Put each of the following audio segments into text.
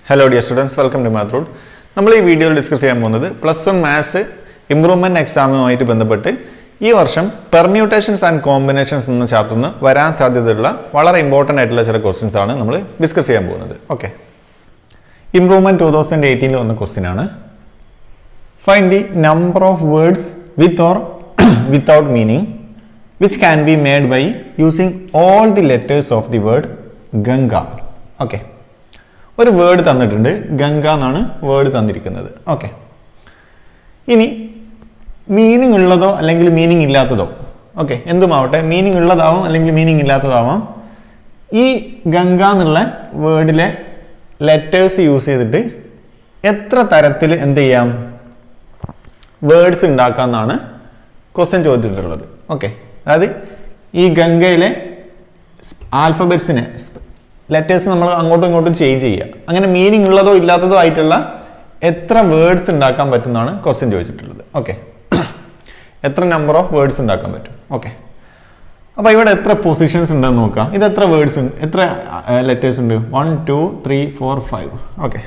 hello dear students welcome to മാത്രൂഡ് നമ്മൾ ഈ വീഡിയോയിൽ ഡിസ്കസ് ചെയ്യാൻ പോകുന്നത് പ്ലസ് വൺ മാത്സ് ഇംപ്രൂവ്മെൻറ്റ് എക്സാമുമായിട്ട് ബന്ധപ്പെട്ട് ഈ വർഷം പെർമ്യൂട്ടേഷൻസ് ആൻഡ് കോമ്പിനേഷൻസ് എന്ന ചാപ്റ്ററിൽ നിന്ന് വരാൻ സാധ്യതയുള്ള വളരെ ഇമ്പോർട്ടൻ്റ് ആയിട്ടുള്ള ചില ക്വസ്റ്റ്യൻസ് ആണ് നമ്മൾ ഡിസ്കസ് ചെയ്യാൻ പോകുന്നത് ഓക്കെ ഇംപ്രൂവ്മെൻറ്റ് ടു തൗസൻഡ് എയ്റ്റീനിൽ വന്ന ക്വസ്റ്റ്യൻ ആണ് find the number of words with or without meaning which can be made by using all the letters of the word Ganga okay ഒരു വേർഡ് തന്നിട്ടുണ്ട് ഗംഗ എന്നാണ് വേർഡ് തന്നിരിക്കുന്നത് ഓക്കെ ഇനി മീനിങ് ഉള്ളതോ അല്ലെങ്കിൽ മീനിങ് ഇല്ലാത്തതോ ഓക്കെ എന്തുമാവട്ടെ മീനിങ് ഉള്ളതാവാം അല്ലെങ്കിൽ മീനിങ് ഇല്ലാത്തതാവാം ഈ ഗംഗ എന്നുള്ള വേർഡിലെ ലെറ്റേഴ്സ് യൂസ് ചെയ്തിട്ട് എത്ര തരത്തിൽ എന്ത് ചെയ്യാം വേർഡ്സ് ഉണ്ടാക്കാമെന്നാണ് ക്വസ്റ്റ്യൻ ചോദിച്ചിട്ടുള്ളത് ഓക്കെ അതായത് ഈ ഗംഗയിലെ ആൽഫബറ്റ്സിനെ ലെറ്റേഴ്സ് നമ്മൾ അങ്ങോട്ടും ഇങ്ങോട്ടും ചേഞ്ച് ചെയ്യുക അങ്ങനെ മീനിങ് ഉള്ളതോ ഇല്ലാത്തതോ ആയിട്ടുള്ള എത്ര വേർഡ്സ് ഉണ്ടാക്കാൻ പറ്റുന്നതാണ് ക്വസ്റ്റ്യൻ ചോദിച്ചിട്ടുള്ളത് ഓക്കെ എത്ര നമ്പർ ഓഫ് വേർഡ്സ് ഉണ്ടാക്കാൻ പറ്റും ഓക്കെ അപ്പോൾ ഇവിടെ എത്ര പൊസിഷൻസ് ഉണ്ടെന്ന് നോക്കാം ഇത് എത്ര വേർഡ്സ് ഉണ്ട് എത്ര ലെറ്റേഴ്സ് ഉണ്ട് one two three four five okay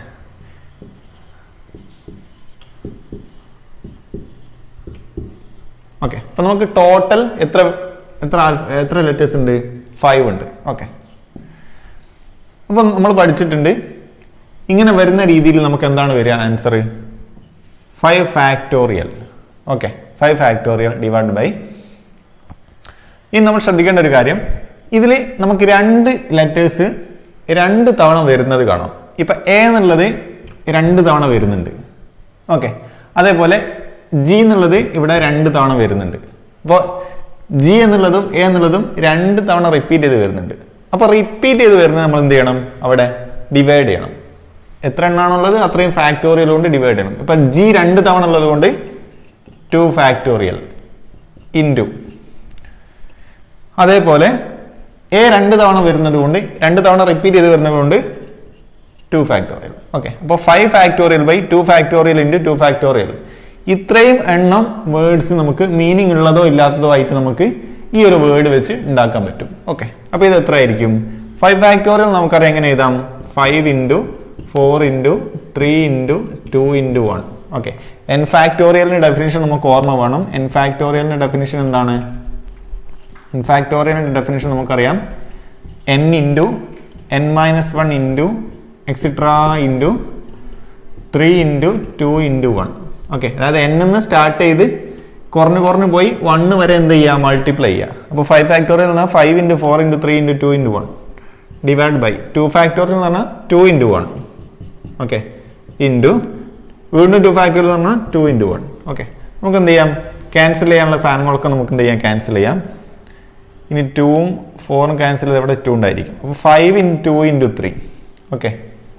okay അപ്പോൾ നമുക്ക് ടോട്ടൽ എത്ര എത്ര ആൽ- എത്ര ലെറ്റേഴ്സ് ഉണ്ട് ഫൈവ് ഉണ്ട് ഓക്കെ അപ്പം നമ്മൾ പഠിച്ചിട്ടുണ്ട് ഇങ്ങനെ വരുന്ന രീതിയിൽ നമുക്ക് എന്താണ് വരിക answer five factorial okay five factorial divide by ഇനി നമ്മൾ ശ്രദ്ധിക്കേണ്ട ഒരു കാര്യം ഇതിൽ നമുക്ക് രണ്ട് ലെറ്റേഴ്സ് രണ്ട് തവണ വരുന്നത് കാണാം ഇപ്പം എ എന്നുള്ളത് രണ്ട് തവണ വരുന്നുണ്ട് ഓക്കെ അതേപോലെ ജി എന്നുള്ളത് ഇവിടെ രണ്ട് തവണ വരുന്നുണ്ട് അപ്പോൾ ജി എന്നുള്ളതും എ എന്നുള്ളതും രണ്ട് തവണ റിപ്പീറ്റ് ചെയ്ത് വരുന്നുണ്ട് അപ്പോൾ റിപ്പീറ്റ് ചെയ്ത് വരുന്നത് നമ്മൾ എന്ത് ചെയ്യണം അവിടെ ഡിവൈഡ് ചെയ്യണം എത്ര എണ്ണാണുള്ളത് അത്രയും ഫാക്ടോറിയൽ കൊണ്ട് ഡിവൈഡ് ചെയ്യണം ഇപ്പം ജി രണ്ട് തവണ ഉള്ളത് കൊണ്ട് ടു ഫാക്ടോറിയൽ ഇൻറ്റു അതേപോലെ എ രണ്ട് തവണ വരുന്നത് കൊണ്ട് രണ്ട് തവണ റിപ്പീറ്റ് ചെയ്ത് വരുന്നത് കൊണ്ട് ടു ഫാക്ടോറിയൽ ഓക്കെ അപ്പോൾ five factorial by two factorial into two factorial ഇത്രയും എണ്ണം വേർഡ്സ് നമുക്ക് മീനിങ് ഉള്ളതോ ഇല്ലാത്തതോ ആയിട്ട് നമുക്ക് ഈ ഒരു വേർഡ് വെച്ച് ഉണ്ടാക്കാൻ പറ്റും ഓക്കെ അപ്പോൾ ഇത് എത്ര ആയിരിക്കും ഫൈവ് ഫാക്ടോറിയൽ നമുക്കറിയാം എങ്ങനെ എഴുതാം five into four into three into two into one okay N ഫാക്ടോറിയലിൻ്റെ ഡെഫിനേഷൻ നമുക്ക് ഓർമ്മ വേണം എൻ ഫാക്ടോറിയലിൻ്റെ ഡെഫിനേഷൻ എന്താണ് എൻ ഫാക്ടോറിയലിൻ്റെ ഡെഫിനേഷൻ നമുക്കറിയാം N into N minus one into extra into three into two into one okay അതായത് എൻ എന്ന് സ്റ്റാർട്ട് ചെയ്ത് കുറഞ്ഞ് കുറഞ്ഞ് പോയി വണ്ണ് വരെ എന്ത് ചെയ്യുക മൾട്ടിപ്ലൈ ചെയ്യുക അപ്പോൾ ഫൈവ് ഫാക്ടോറിയൽ എന്ന് പറഞ്ഞാൽ five into four into three into two into one divide by two factorial എന്ന് പറഞ്ഞാൽ two into one okay into വീണ്ടും ടു ഫാക്ടോറിയൽ എന്ന് പറഞ്ഞാൽ ടു ഇൻറ്റു വൺ ഓക്കെ നമുക്ക് എന്ത് ചെയ്യാം ക്യാൻസൽ ചെയ്യാനുള്ള സാധനങ്ങളൊക്കെ നമുക്ക് എന്ത് ചെയ്യാം ക്യാൻസൽ ചെയ്യാം ഇനി ടൂവും ഫോറും ക്യാൻസൽ ചെയ്ത് ഇവിടെ ടു ഉണ്ടായിരിക്കും അപ്പോൾ five in two into three okay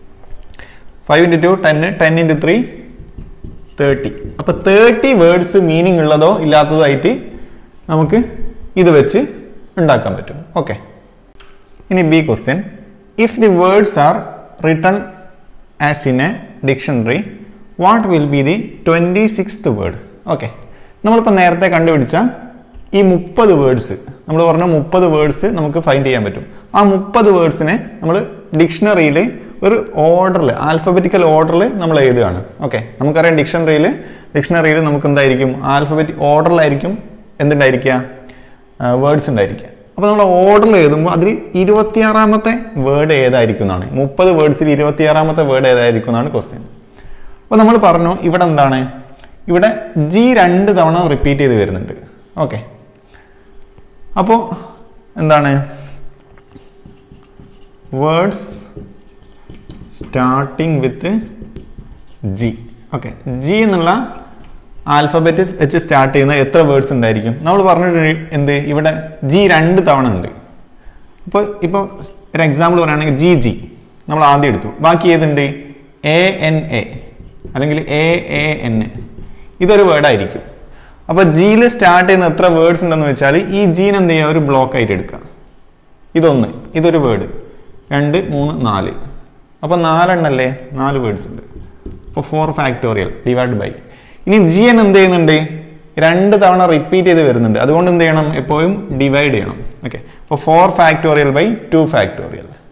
five into two ten ten into three thirty അപ്പോൾ തേർട്ടി വേർഡ്സ് മീനിങ് ഉള്ളതോ ഇല്ലാത്തതോ ആയിട്ട് നമുക്ക് ഇത് വെച്ച് ഉണ്ടാക്കാൻ പറ്റും ഓക്കെ ഇനി B question if the words are written as in a dictionary what will be the twenty sixth word okay നമ്മളിപ്പോൾ നേരത്തെ കണ്ടുപിടിച്ച ഈ മുപ്പത് വേർഡ്സ് നമ്മൾ പറഞ്ഞ മുപ്പത് വേർഡ്സ് നമുക്ക് ഫൈൻഡ് ചെയ്യാൻ പറ്റും ആ മുപ്പത് വേർഡ്സിനെ നമ്മൾ ഡിക്ഷണറിയിൽ ഒരു ഓർഡറിൽ ആൽഫബറ്റിക്കൽ ഓർഡറിൽ നമ്മൾ എഴുതുകയാണ് ഓക്കെ നമുക്കറിയാം ഡിക്ഷണറിയിൽ ഡിക്ഷണറിയിൽ നമുക്ക് എന്തായിരിക്കും ആൽഫബറ്റിക് ഓർഡറിലായിരിക്കും എന്തുണ്ടായിരിക്കുക വേർഡ്സ് ഉണ്ടായിരിക്കുക അപ്പോൾ നമ്മൾ ഓർഡറിൽ എഴുതുമ്പോൾ അതിൽ ഇരുപത്തിയാറാമത്തെ വേർഡ് ഏതായിരിക്കും എന്നാണ് മുപ്പത് വേർഡ്സിൽ ഇരുപത്തിയാറാമത്തെ വേർഡ് ഏതായിരിക്കും എന്നാണ് ക്വസ്റ്റ്യൻ അപ്പോൾ നമ്മൾ പറഞ്ഞു ഇവിടെ എന്താണ് ഇവിടെ ജി രണ്ട് തവണ റിപ്പീറ്റ് ചെയ്ത് വരുന്നുണ്ട് ഓക്കെ അപ്പോൾ എന്താണ് words starting with G okay G എന്നുള്ള ആൽഫബറ്റ് വെച്ച് സ്റ്റാർട്ട് ചെയ്യുന്ന എത്ര വേർഡ്സ് ഉണ്ടായിരിക്കും നമ്മൾ പറഞ്ഞിട്ടുണ്ട് എന്ത് ഇവിടെ ജി രണ്ട് തവണ ഉണ്ട് അപ്പോൾ ഇപ്പോൾ ഒരു എക്സാമ്പിൾ പറയുകയാണെങ്കിൽ ജി ജി നമ്മൾ ആദ്യം എടുത്തു ബാക്കി ഏതുണ്ട് എ എൻ എ അല്ലെങ്കിൽ എ എ എൻ എ ഇതൊരു വേർഡായിരിക്കും അപ്പോൾ ജിയിൽ സ്റ്റാർട്ട് ചെയ്യുന്ന എത്ര വേർഡ്സ് ഉണ്ടെന്ന് വെച്ചാൽ ഈ ജീൻ എന്ത് ചെയ്യുക ഒരു ബ്ലോക്ക് ആയിട്ട് എടുക്കുക ഇതൊന്ന് ഇതൊരു വേർഡ് രണ്ട് മൂന്ന് നാല് അപ്പോൾ നാലെണ്ണല്ലേ നാല് വേർഡ്സ് ഉണ്ട് അപ്പോൾ ഫോർ ഫാക്ടോറിയൽ ഡിവൈഡ് ബൈ ഇനി ജി എൻ എന്ത് ചെയ്യുന്നുണ്ട് രണ്ട് തവണ റിപ്പീറ്റ് ചെയ്ത് വരുന്നുണ്ട് അതുകൊണ്ട് എന്ത് ചെയ്യണം എപ്പോഴും ഡിവൈഡ് ചെയ്യണം ഓക്കെ അപ്പോൾ four factorial by two factorial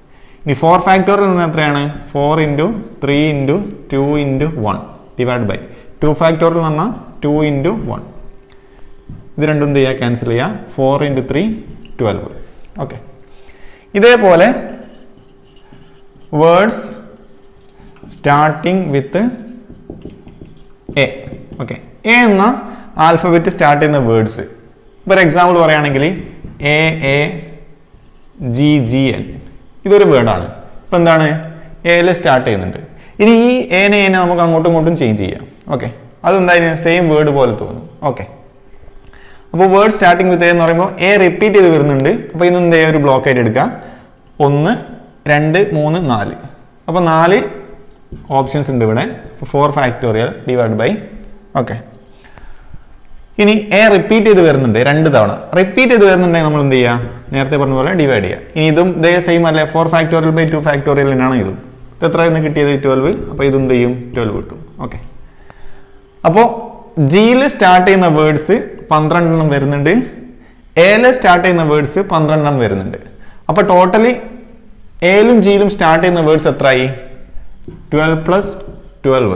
ഇനി ഫോർ ഫാക്ടോറിയൽ നിന്ന് എത്രയാണ് four into three into two into one divide by two factorial എന്ന് പറഞ്ഞാൽ ടു ഇൻറ്റു വൺ ഇത് രണ്ടും എന്ത് ചെയ്യുക ക്യാൻസൽ ചെയ്യുക four into three twelve okay ഇതേപോലെ words starting with A okay A എന്ന ആൽഫബറ്റ് സ്റ്റാർട്ട് ചെയ്യുന്ന വേർഡ്സ് ഇപ്പോൾ ഒരു എക്സാമ്പിൾ പറയുകയാണെങ്കിൽ A A G G N ഇതൊരു വേർഡാണ് ഇപ്പം എന്താണ് എയിൽ സ്റ്റാർട്ട് ചെയ്യുന്നുണ്ട് ഇനി ഈ ഏനെ ഏനെ നമുക്ക് അങ്ങോട്ടും ഇങ്ങോട്ടും ചേഞ്ച് ചെയ്യാം ഓക്കെ അതെന്തായാലും സെയിം വേർഡ് പോലെ തോന്നും ഓക്കെ അപ്പോൾ വേർഡ് സ്റ്റാർട്ടിങ് വിത്ത് എ എന്ന് പറയുമ്പോൾ എ റിപ്പീറ്റ് ചെയ്ത് വരുന്നുണ്ട് അപ്പോൾ ഇന്ന് എന്ത് ചെയ്യുക ഒരു ബ്ലോക്ക് ആയിട്ട് എടുക്കുക ഒന്ന് രണ്ട് മൂന്ന് നാല് അപ്പോൾ നാല് ഓപ്ഷൻസ് ഉണ്ട് ഇവിടെ four factorial divide by okay ഇനി എ റിപ്പീറ്റ് ചെയ്ത് വരുന്നുണ്ട് രണ്ട് തവണ റിപ്പീറ്റ് ചെയ്ത് വരുന്നുണ്ടെങ്കിൽ നമ്മൾ എന്ത് ചെയ്യുക നേരത്തെ പറഞ്ഞ പോലെ ഡിവൈഡ് ചെയ്യുക ഇനി ഇതും ഇതേ സെയിം അല്ലേ four factorial by two factorial തന്നെയാണ് ഇതും ഇത് എത്ര എന്ന് കിട്ടിയത് ട്വൽവ് അപ്പോൾ ഇതും എന്ത് ചെയ്യും ട്വൽവ് കിട്ടും ഓക്കെ അപ്പോൾ ജിയിൽ സ്റ്റാർട്ട് ചെയ്യുന്ന വേർഡ്സ് പന്ത്രണ്ടെണ്ണം വരുന്നുണ്ട് എയിൽ സ്റ്റാർട്ട് ചെയ്യുന്ന വേർഡ്സ് പന്ത്രണ്ടെണ്ണം വരുന്നുണ്ട് അപ്പോൾ ടോട്ടലി എയിലും ജിയിലും സ്റ്റാർട്ട് ചെയ്യുന്ന വേർഡ്സ് എത്രയായി twelve plus twelve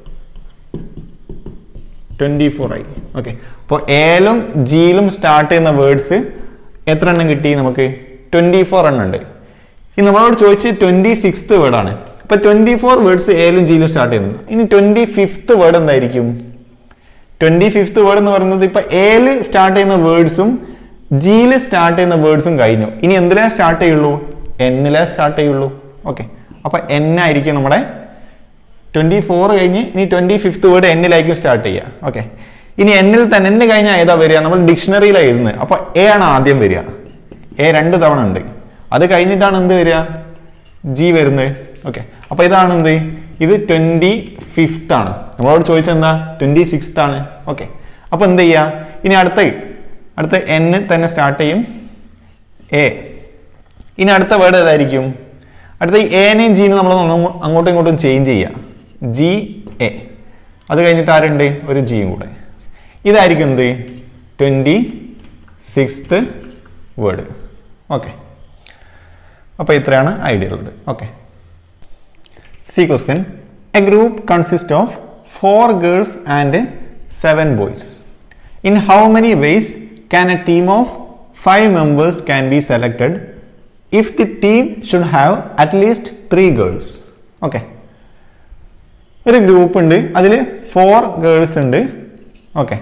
twenty four ആയി ഓക്കെ അപ്പോൾ എയിലും ജിയിലും സ്റ്റാർട്ട് ചെയ്യുന്ന വേർഡ്സ് എത്ര എണ്ണം കിട്ടി നമുക്ക് ട്വൻറ്റി ഫോർ എണ്ണം ഉണ്ട് ഇനി നമ്മളോട് ചോദിച്ച് ട്വൻറ്റി സിക്സ്ത് വേർഡാണ് അപ്പോൾ ട്വൻറ്റി ഫോർ വേർഡ്സ് എയിലും ജിയിലും സ്റ്റാർട്ട് ചെയ്യുന്നു ഇനി ട്വൻറ്റി ഫിഫ്ത്ത് വേർഡ് എന്തായിരിക്കും ട്വൻറ്റി ഫിഫ്ത്ത് വേർഡ് എന്ന് പറയുന്നത് ഇപ്പോൾ എയിൽ സ്റ്റാർട്ട് ചെയ്യുന്ന വേർഡ്സും ജിയിൽ സ്റ്റാർട്ട് ചെയ്യുന്ന വേർഡ്സും കഴിഞ്ഞു ഇനി എന്തിലാ സ്റ്റാർട്ട് ചെയ്യുള്ളൂ എന്നിലേ സ്റ്റാർട്ട് ചെയ്യുള്ളൂ ഓക്കെ അപ്പോൾ എൻ ആയിരിക്കും നമ്മുടെ ട്വൻറ്റി ഫോർ കഴിഞ്ഞ് ഇനി ട്വൻറ്റി ഫിഫ്ത്ത് വേർഡ് എന്നിലായിരിക്കും സ്റ്റാർട്ട് ചെയ്യുക ഓക്കെ ഇനി എന്നിൽ തന്നെ എന്ന് കഴിഞ്ഞാൽ ഏതാ വരിക നമ്മൾ ഡിക്ഷണറിയിലാണ് എഴുതുന്നത് അപ്പോൾ എ ആണ് ആദ്യം വരിക എ രണ്ട് തവണ ഉണ്ട് അത് കഴിഞ്ഞിട്ടാണ് എന്ത് വരിക ജി വരുന്നത് ഓക്കെ അപ്പോൾ ഇതാണ് എന്ത് ഇത് ട്വൻറ്റി ഫിഫ്ത്ത് ആണ് നമ്മളോട് ചോദിച്ചത് എന്താ ട്വൻറ്റി സിക്സ്ത് ആണ് ഓക്കെ അപ്പോൾ എന്ത് ചെയ്യുക ഇനി അടുത്ത അടുത്ത എൻ തന്നെ സ്റ്റാർട്ട് ചെയ്യും എ ഇനി അടുത്ത വേർഡ് ഏതായിരിക്കും അടുത്ത ഈ എനെയും ജീനും നമ്മൾ അങ്ങോ- അങ്ങോട്ടും ഇങ്ങോട്ടും ചേഞ്ച് ചെയ്യുക ജി എ അത് കഴിഞ്ഞിട്ട് ആരുണ്ട് ഒരു ജിയും കൂടെ ഇതായിരിക്കും എന്ത് ട്വൻറ്റി സിക്സ്ത് വേർഡ് ഓക്കെ അപ്പോൾ ഇത്രയാണ് ഐഡിയ ഉള്ളത് okay C question a group consist of four girls and seven boys in how many ways can a team of five members can be selected if the team should have at least three girls okay ഒരു group ഉണ്ട് അതിൽ four girls ഉണ്ട് okay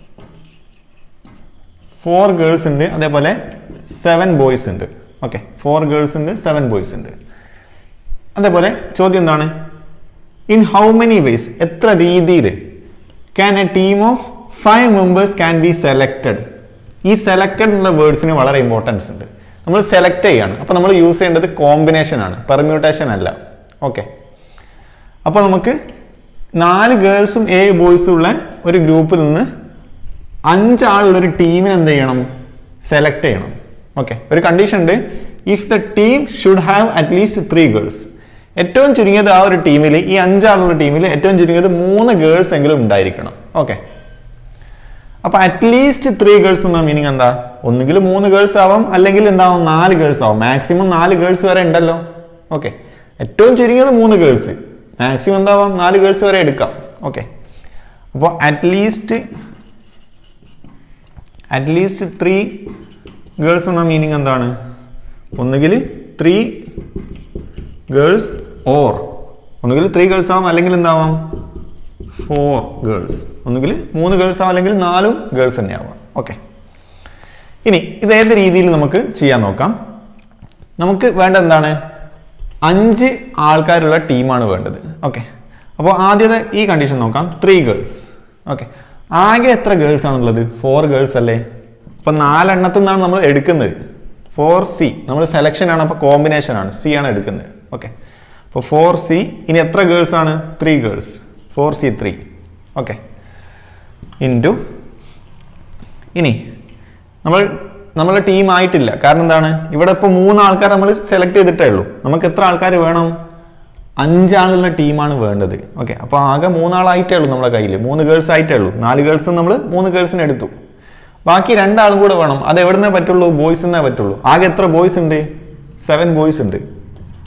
four girls ഉണ്ട് അതേപോലെ seven boys ഉണ്ട് okay four girls ഉണ്ട് seven boys ഉണ്ട് അതേപോലെ ചോദ്യം എന്താണ് ഇൻ ഹൗ മെനി വേസ് എത്ര രീതിയിൽ can a team of five members can be selected ഈ സെലക്ടഡ് എന്നുള്ള വേർഡ്സിന് വളരെ ഇമ്പോർട്ടൻസ് ഉണ്ട് നമ്മൾ സെലക്ട് ചെയ്യാണ് അപ്പോൾ നമ്മൾ യൂസ് ചെയ്യേണ്ടത് കോമ്പിനേഷൻ ആണ് പെർമ്യൂട്ടേഷൻ അല്ല ഓക്കെ അപ്പോൾ നമുക്ക് നാല് ഗേൾസും ഏഴ് ബോയ്സും ഉള്ള ഒരു ഗ്രൂപ്പിൽ നിന്ന് അഞ്ചാളുള്ള ഒരു ടീമിന് എന്ത് ചെയ്യണം സെലക്ട് ചെയ്യണം ഓക്കെ ഒരു കണ്ടീഷൻ ഉണ്ട് if the team should have at least three girls ഏറ്റവും ചുരുങ്ങിയത് ആ ഒരു ടീമിൽ ഈ അഞ്ചാളുള്ള ടീമിൽ ഏറ്റവും ചുരുങ്ങിയത് മൂന്ന് ഗേൾസ് എങ്കിലും ഉണ്ടായിരിക്കണം ഓക്കെ അപ്പൊ അറ്റ്ലീസ്റ്റ് ത്രീ ഗേൾസ് എന്ന മീനിങ് എന്താ ഒന്നുകിൽ മൂന്ന് ഗേൾസ് ആവാം അല്ലെങ്കിൽ എന്താവും നാല് ഗേൾസ് ആവും മാക്സിമം നാല് ഗേൾസ് വരെ ഉണ്ടല്ലോ ഓക്കെ ഏറ്റവും ചുരുങ്ങിയത് മൂന്ന് ഗേൾസ് മാക്സിമം എന്താവാം നാല് ഗേൾസ് വരെ എടുക്കാം ഓക്കെ അപ്പോൾ അറ്റ്ലീസ്റ്റ് അറ്റ്ലീസ്റ്റ് ത്രീ ഗേൾസ് എന്ന മീനിങ് എന്താണ് ഒന്നുകിൽ ത്രീ ഗേൾസ് ഓർ ഒന്നുകിൽ ത്രീ ഗേൾസ് ആവാം അല്ലെങ്കിൽ എന്താവാം ഫോർ ഗേൾസ് ഒന്നുകിൽ മൂന്ന് ഗേൾസ് ആവാം അല്ലെങ്കിൽ നാലും ഗേൾസ് തന്നെ ആവാം ഓക്കെ ഇനി ഇത് ഏത് രീതിയിൽ നമുക്ക് ചെയ്യാൻ നോക്കാം നമുക്ക് വേണ്ട എന്താണ് അഞ്ച് ആൾക്കാരുള്ള ടീമാണ് വേണ്ടത് ഓക്കെ അപ്പോൾ ആദ്യത്തെ ഈ കണ്ടീഷൻ നോക്കാം ത്രീ ഗേൾസ് ഓക്കെ ആകെ എത്ര ഗേൾസ് ആണുള്ളത് ഫോർ ഗേൾസ് അല്ലേ അപ്പോൾ നാലെണ്ണത്തിൽ നിന്നാണ് നമ്മൾ എടുക്കുന്നത് ഫോർ സി നമ്മൾ സെലക്ഷൻ ആണ് അപ്പോൾ കോമ്പിനേഷൻ ആണ് സി ആണ് എടുക്കുന്നത് ഓക്കെ അപ്പോൾ ഫോർ സി ഇനി എത്ര ഗേൾസ് ആണ് three girls four C three okay into ഇനി നമ്മൾ നമ്മളെ ടീം ആയിട്ടില്ല കാരണം എന്താണ് ഇവിടെ ഇപ്പോൾ മൂന്ന് ആൾക്കാർ നമ്മൾ സെലക്ട് ചെയ്തിട്ടേ ഉള്ളൂ നമുക്ക് എത്ര ആൾക്കാർ വേണം അഞ്ചാളുള്ള ടീമാണ് വേണ്ടത് ഓക്കെ അപ്പോൾ ആകെ മൂന്നാളായിട്ടേ ഉള്ളൂ നമ്മുടെ കയ്യിൽ മൂന്ന് ഗേൾസ് ആയിട്ടേ ഉള്ളൂ നാല് ഗേൾസ് നമ്മൾ മൂന്ന് ഗേൾസിനെ എടുത്തു ബാക്കി രണ്ടാളും കൂടെ വേണം അത് എവിടെ നിന്നേ പറ്റുള്ളൂ ബോയ്സ് നിന്നേ പറ്റുള്ളൂ ആകെ എത്ര ബോയ്സ് ഉണ്ട് സെവൻ ബോയ്സ് ഉണ്ട്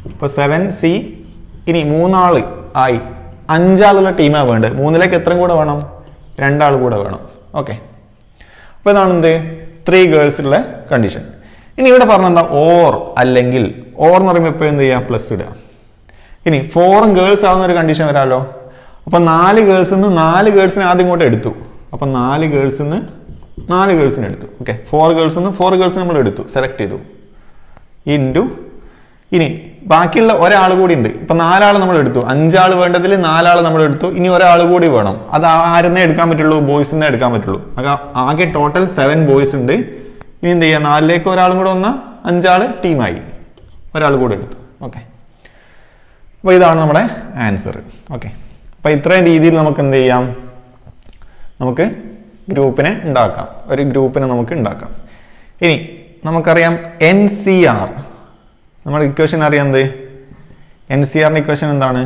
ഇപ്പോൾ സെവൻ സി ഇനി മൂന്നാൾ ആയി അഞ്ചാളുള്ള ടീമാണ് വേണ്ടത് മൂന്നിലേക്ക് എത്രയും കൂടെ വേണം രണ്ടാൾ കൂടെ വേണം ഓക്കെ അപ്പോൾ ഇതാണ് എന്ത് ത്രീ ഗേൾസുള്ള കണ്ടീഷൻ ഇനി ഇവിടെ പറഞ്ഞെന്താ ഓർ അല്ലെങ്കിൽ ഓർ എന്ന് പറയുമ്പോൾ എപ്പോഴും എന്ത് ചെയ്യാം പ്ലസ് ഇടുക ഇനി ഫോറും ഗേൾസ് ആവുന്ന ഒരു കണ്ടീഷൻ വരാമല്ലോ അപ്പം നാല് ഗേൾസിൽ നിന്ന് നാല് ഗേൾസിനെ ആദ്യം ഇങ്ങോട്ട് എടുത്തു അപ്പം നാല് ഗേൾസിൽ നിന്ന് നാല് ഗേൾസിനെ എടുത്തു ഓക്കെ ഫോർ ഗേൾസിൽ നിന്ന് ഫോർ ഗേൾസ് നമ്മൾ എടുത്തു സെലക്ട് ചെയ്തു ഇൻറ്റു ഇനി ബാക്കിയുള്ള ഒരാൾ കൂടി ഉണ്ട് ഇപ്പൊ നാലാൾ നമ്മൾ എടുത്തു അഞ്ചാൾ വേണ്ടതിൽ നാലാൾ നമ്മൾ എടുത്തു ഇനി ഒരാൾ കൂടി വേണം അത് ആരെന്നേ എടുക്കാൻ പറ്റുള്ളൂ ബോയ്സിനെ എടുക്കാൻ പറ്റുള്ളൂ ആകെ ആകെ ടോട്ടൽ സെവൻ ബോയ്സ് ഉണ്ട് ഇനി എന്ത് ചെയ്യുക നാലിലേക്ക് ഒരാളും കൂടെ വന്നാൽ അഞ്ചാൾ ടീമായി ഒരാൾ കൂടി എടുത്തു ഓക്കെ അപ്പോൾ ഇതാണ് നമ്മുടെ ആൻസർ ഓക്കെ അപ്പോൾ ഇത്രയും രീതിയിൽ നമുക്ക് എന്ത് ചെയ്യാം നമുക്ക് ഗ്രൂപ്പിനെ ഉണ്ടാക്കാം ഒരു ഗ്രൂപ്പിനെ നമുക്ക് ഉണ്ടാക്കാം ഇനി നമുക്കറിയാം എൻ സി ആർ നമ്മുടെ ഇക്വേഷൻ അറിയാം എന്ത് എൻ സി ആറിൻ്റെ ഇക്വേഷൻ എന്താണ്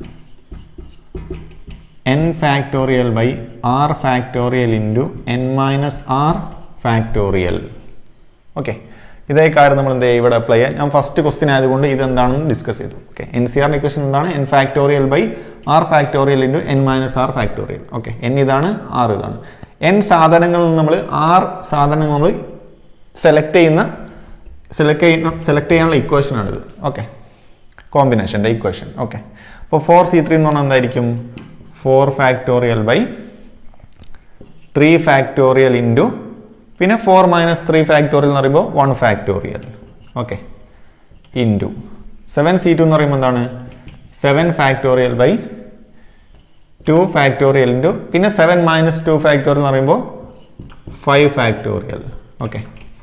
N factorial by R factorial into N minus R factorial okay ഇതേ കാര്യം നമ്മൾ എന്ത് ചെയ്യുക ഇവിടെ അപ്ലൈ ചെയ്യാം ഞാൻ ഫസ്റ്റ് ക്വസ്റ്റ്യൻ ആയതുകൊണ്ട് ഇത് എന്താണെന്ന് ഡിസ്കസ് ചെയ്തു ഓക്കെ എൻ സി ആറിൻ്റെ ഇക്വേഷൻ എന്താണ് N factorial by R factorial into N minus R factorial okay N ഇതാണ് ആർ ഇതാണ് എൻ സാധനങ്ങളിൽ നമ്മൾ ആർ സാധനങ്ങൾ നമ്മൾ സെലക്ട് ചെയ്യുന്ന സെലക്ട് ചെയ്യുന്ന സെലക്ട് ചെയ്യാനുള്ള ഇക്വേഷനാണിത് ഓക്കെ കോമ്പിനേഷൻ്റെ ഇക്വേഷൻ ഓക്കെ അപ്പോൾ ഫോർ സി ത്രീ എന്ന് പറഞ്ഞാൽ എന്തായിരിക്കും four factorial by three factorial into പിന്നെ ഫോർ മൈനസ് ത്രീ ഫാക്ടോറിയൽ എന്ന് പറയുമ്പോൾ one factorial okay into seven C two എന്ന് പറയുമ്പോൾ എന്താണ് seven factorial by two factorial into പിന്നെ സെവൻ മൈനസ് ടു ഫാക്ടോറിയൽ എന്ന് പറയുമ്പോൾ five factorial okay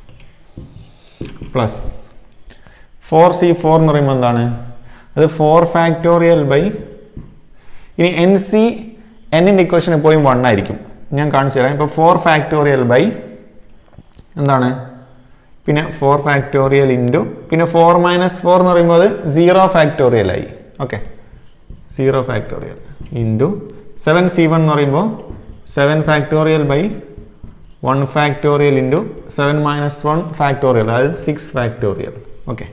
plus four C four എന്ന് പറയുമ്പോൾ എന്താണ് അത് ഫോർ ഫാക്ടോറിയൽ ബൈ ഇനി എൻ സി എന്നിൻ്റെ ഇക്വേഷൻ എപ്പോഴും വൺ ആയിരിക്കും ഞാൻ കാണിച്ചു തരാം ഇപ്പോൾ ഫോർ ഫാക്ടോറിയൽ ബൈ എന്താണ് പിന്നെ ഫോർ ഫാക്ടോറിയൽ ഇൻറ്റു പിന്നെ ഫോർ മൈനസ് ഫോർ എന്ന് പറയുമ്പോൾ അത് സീറോ ഫാക്ടോറിയൽ ആയി okay zero factorial into seven C one എന്ന് പറയുമ്പോൾ seven factorial by one factorial into seven minus one factorial അതായത് സിക്സ് ഫാക്ടോറിയൽ ഓക്കെ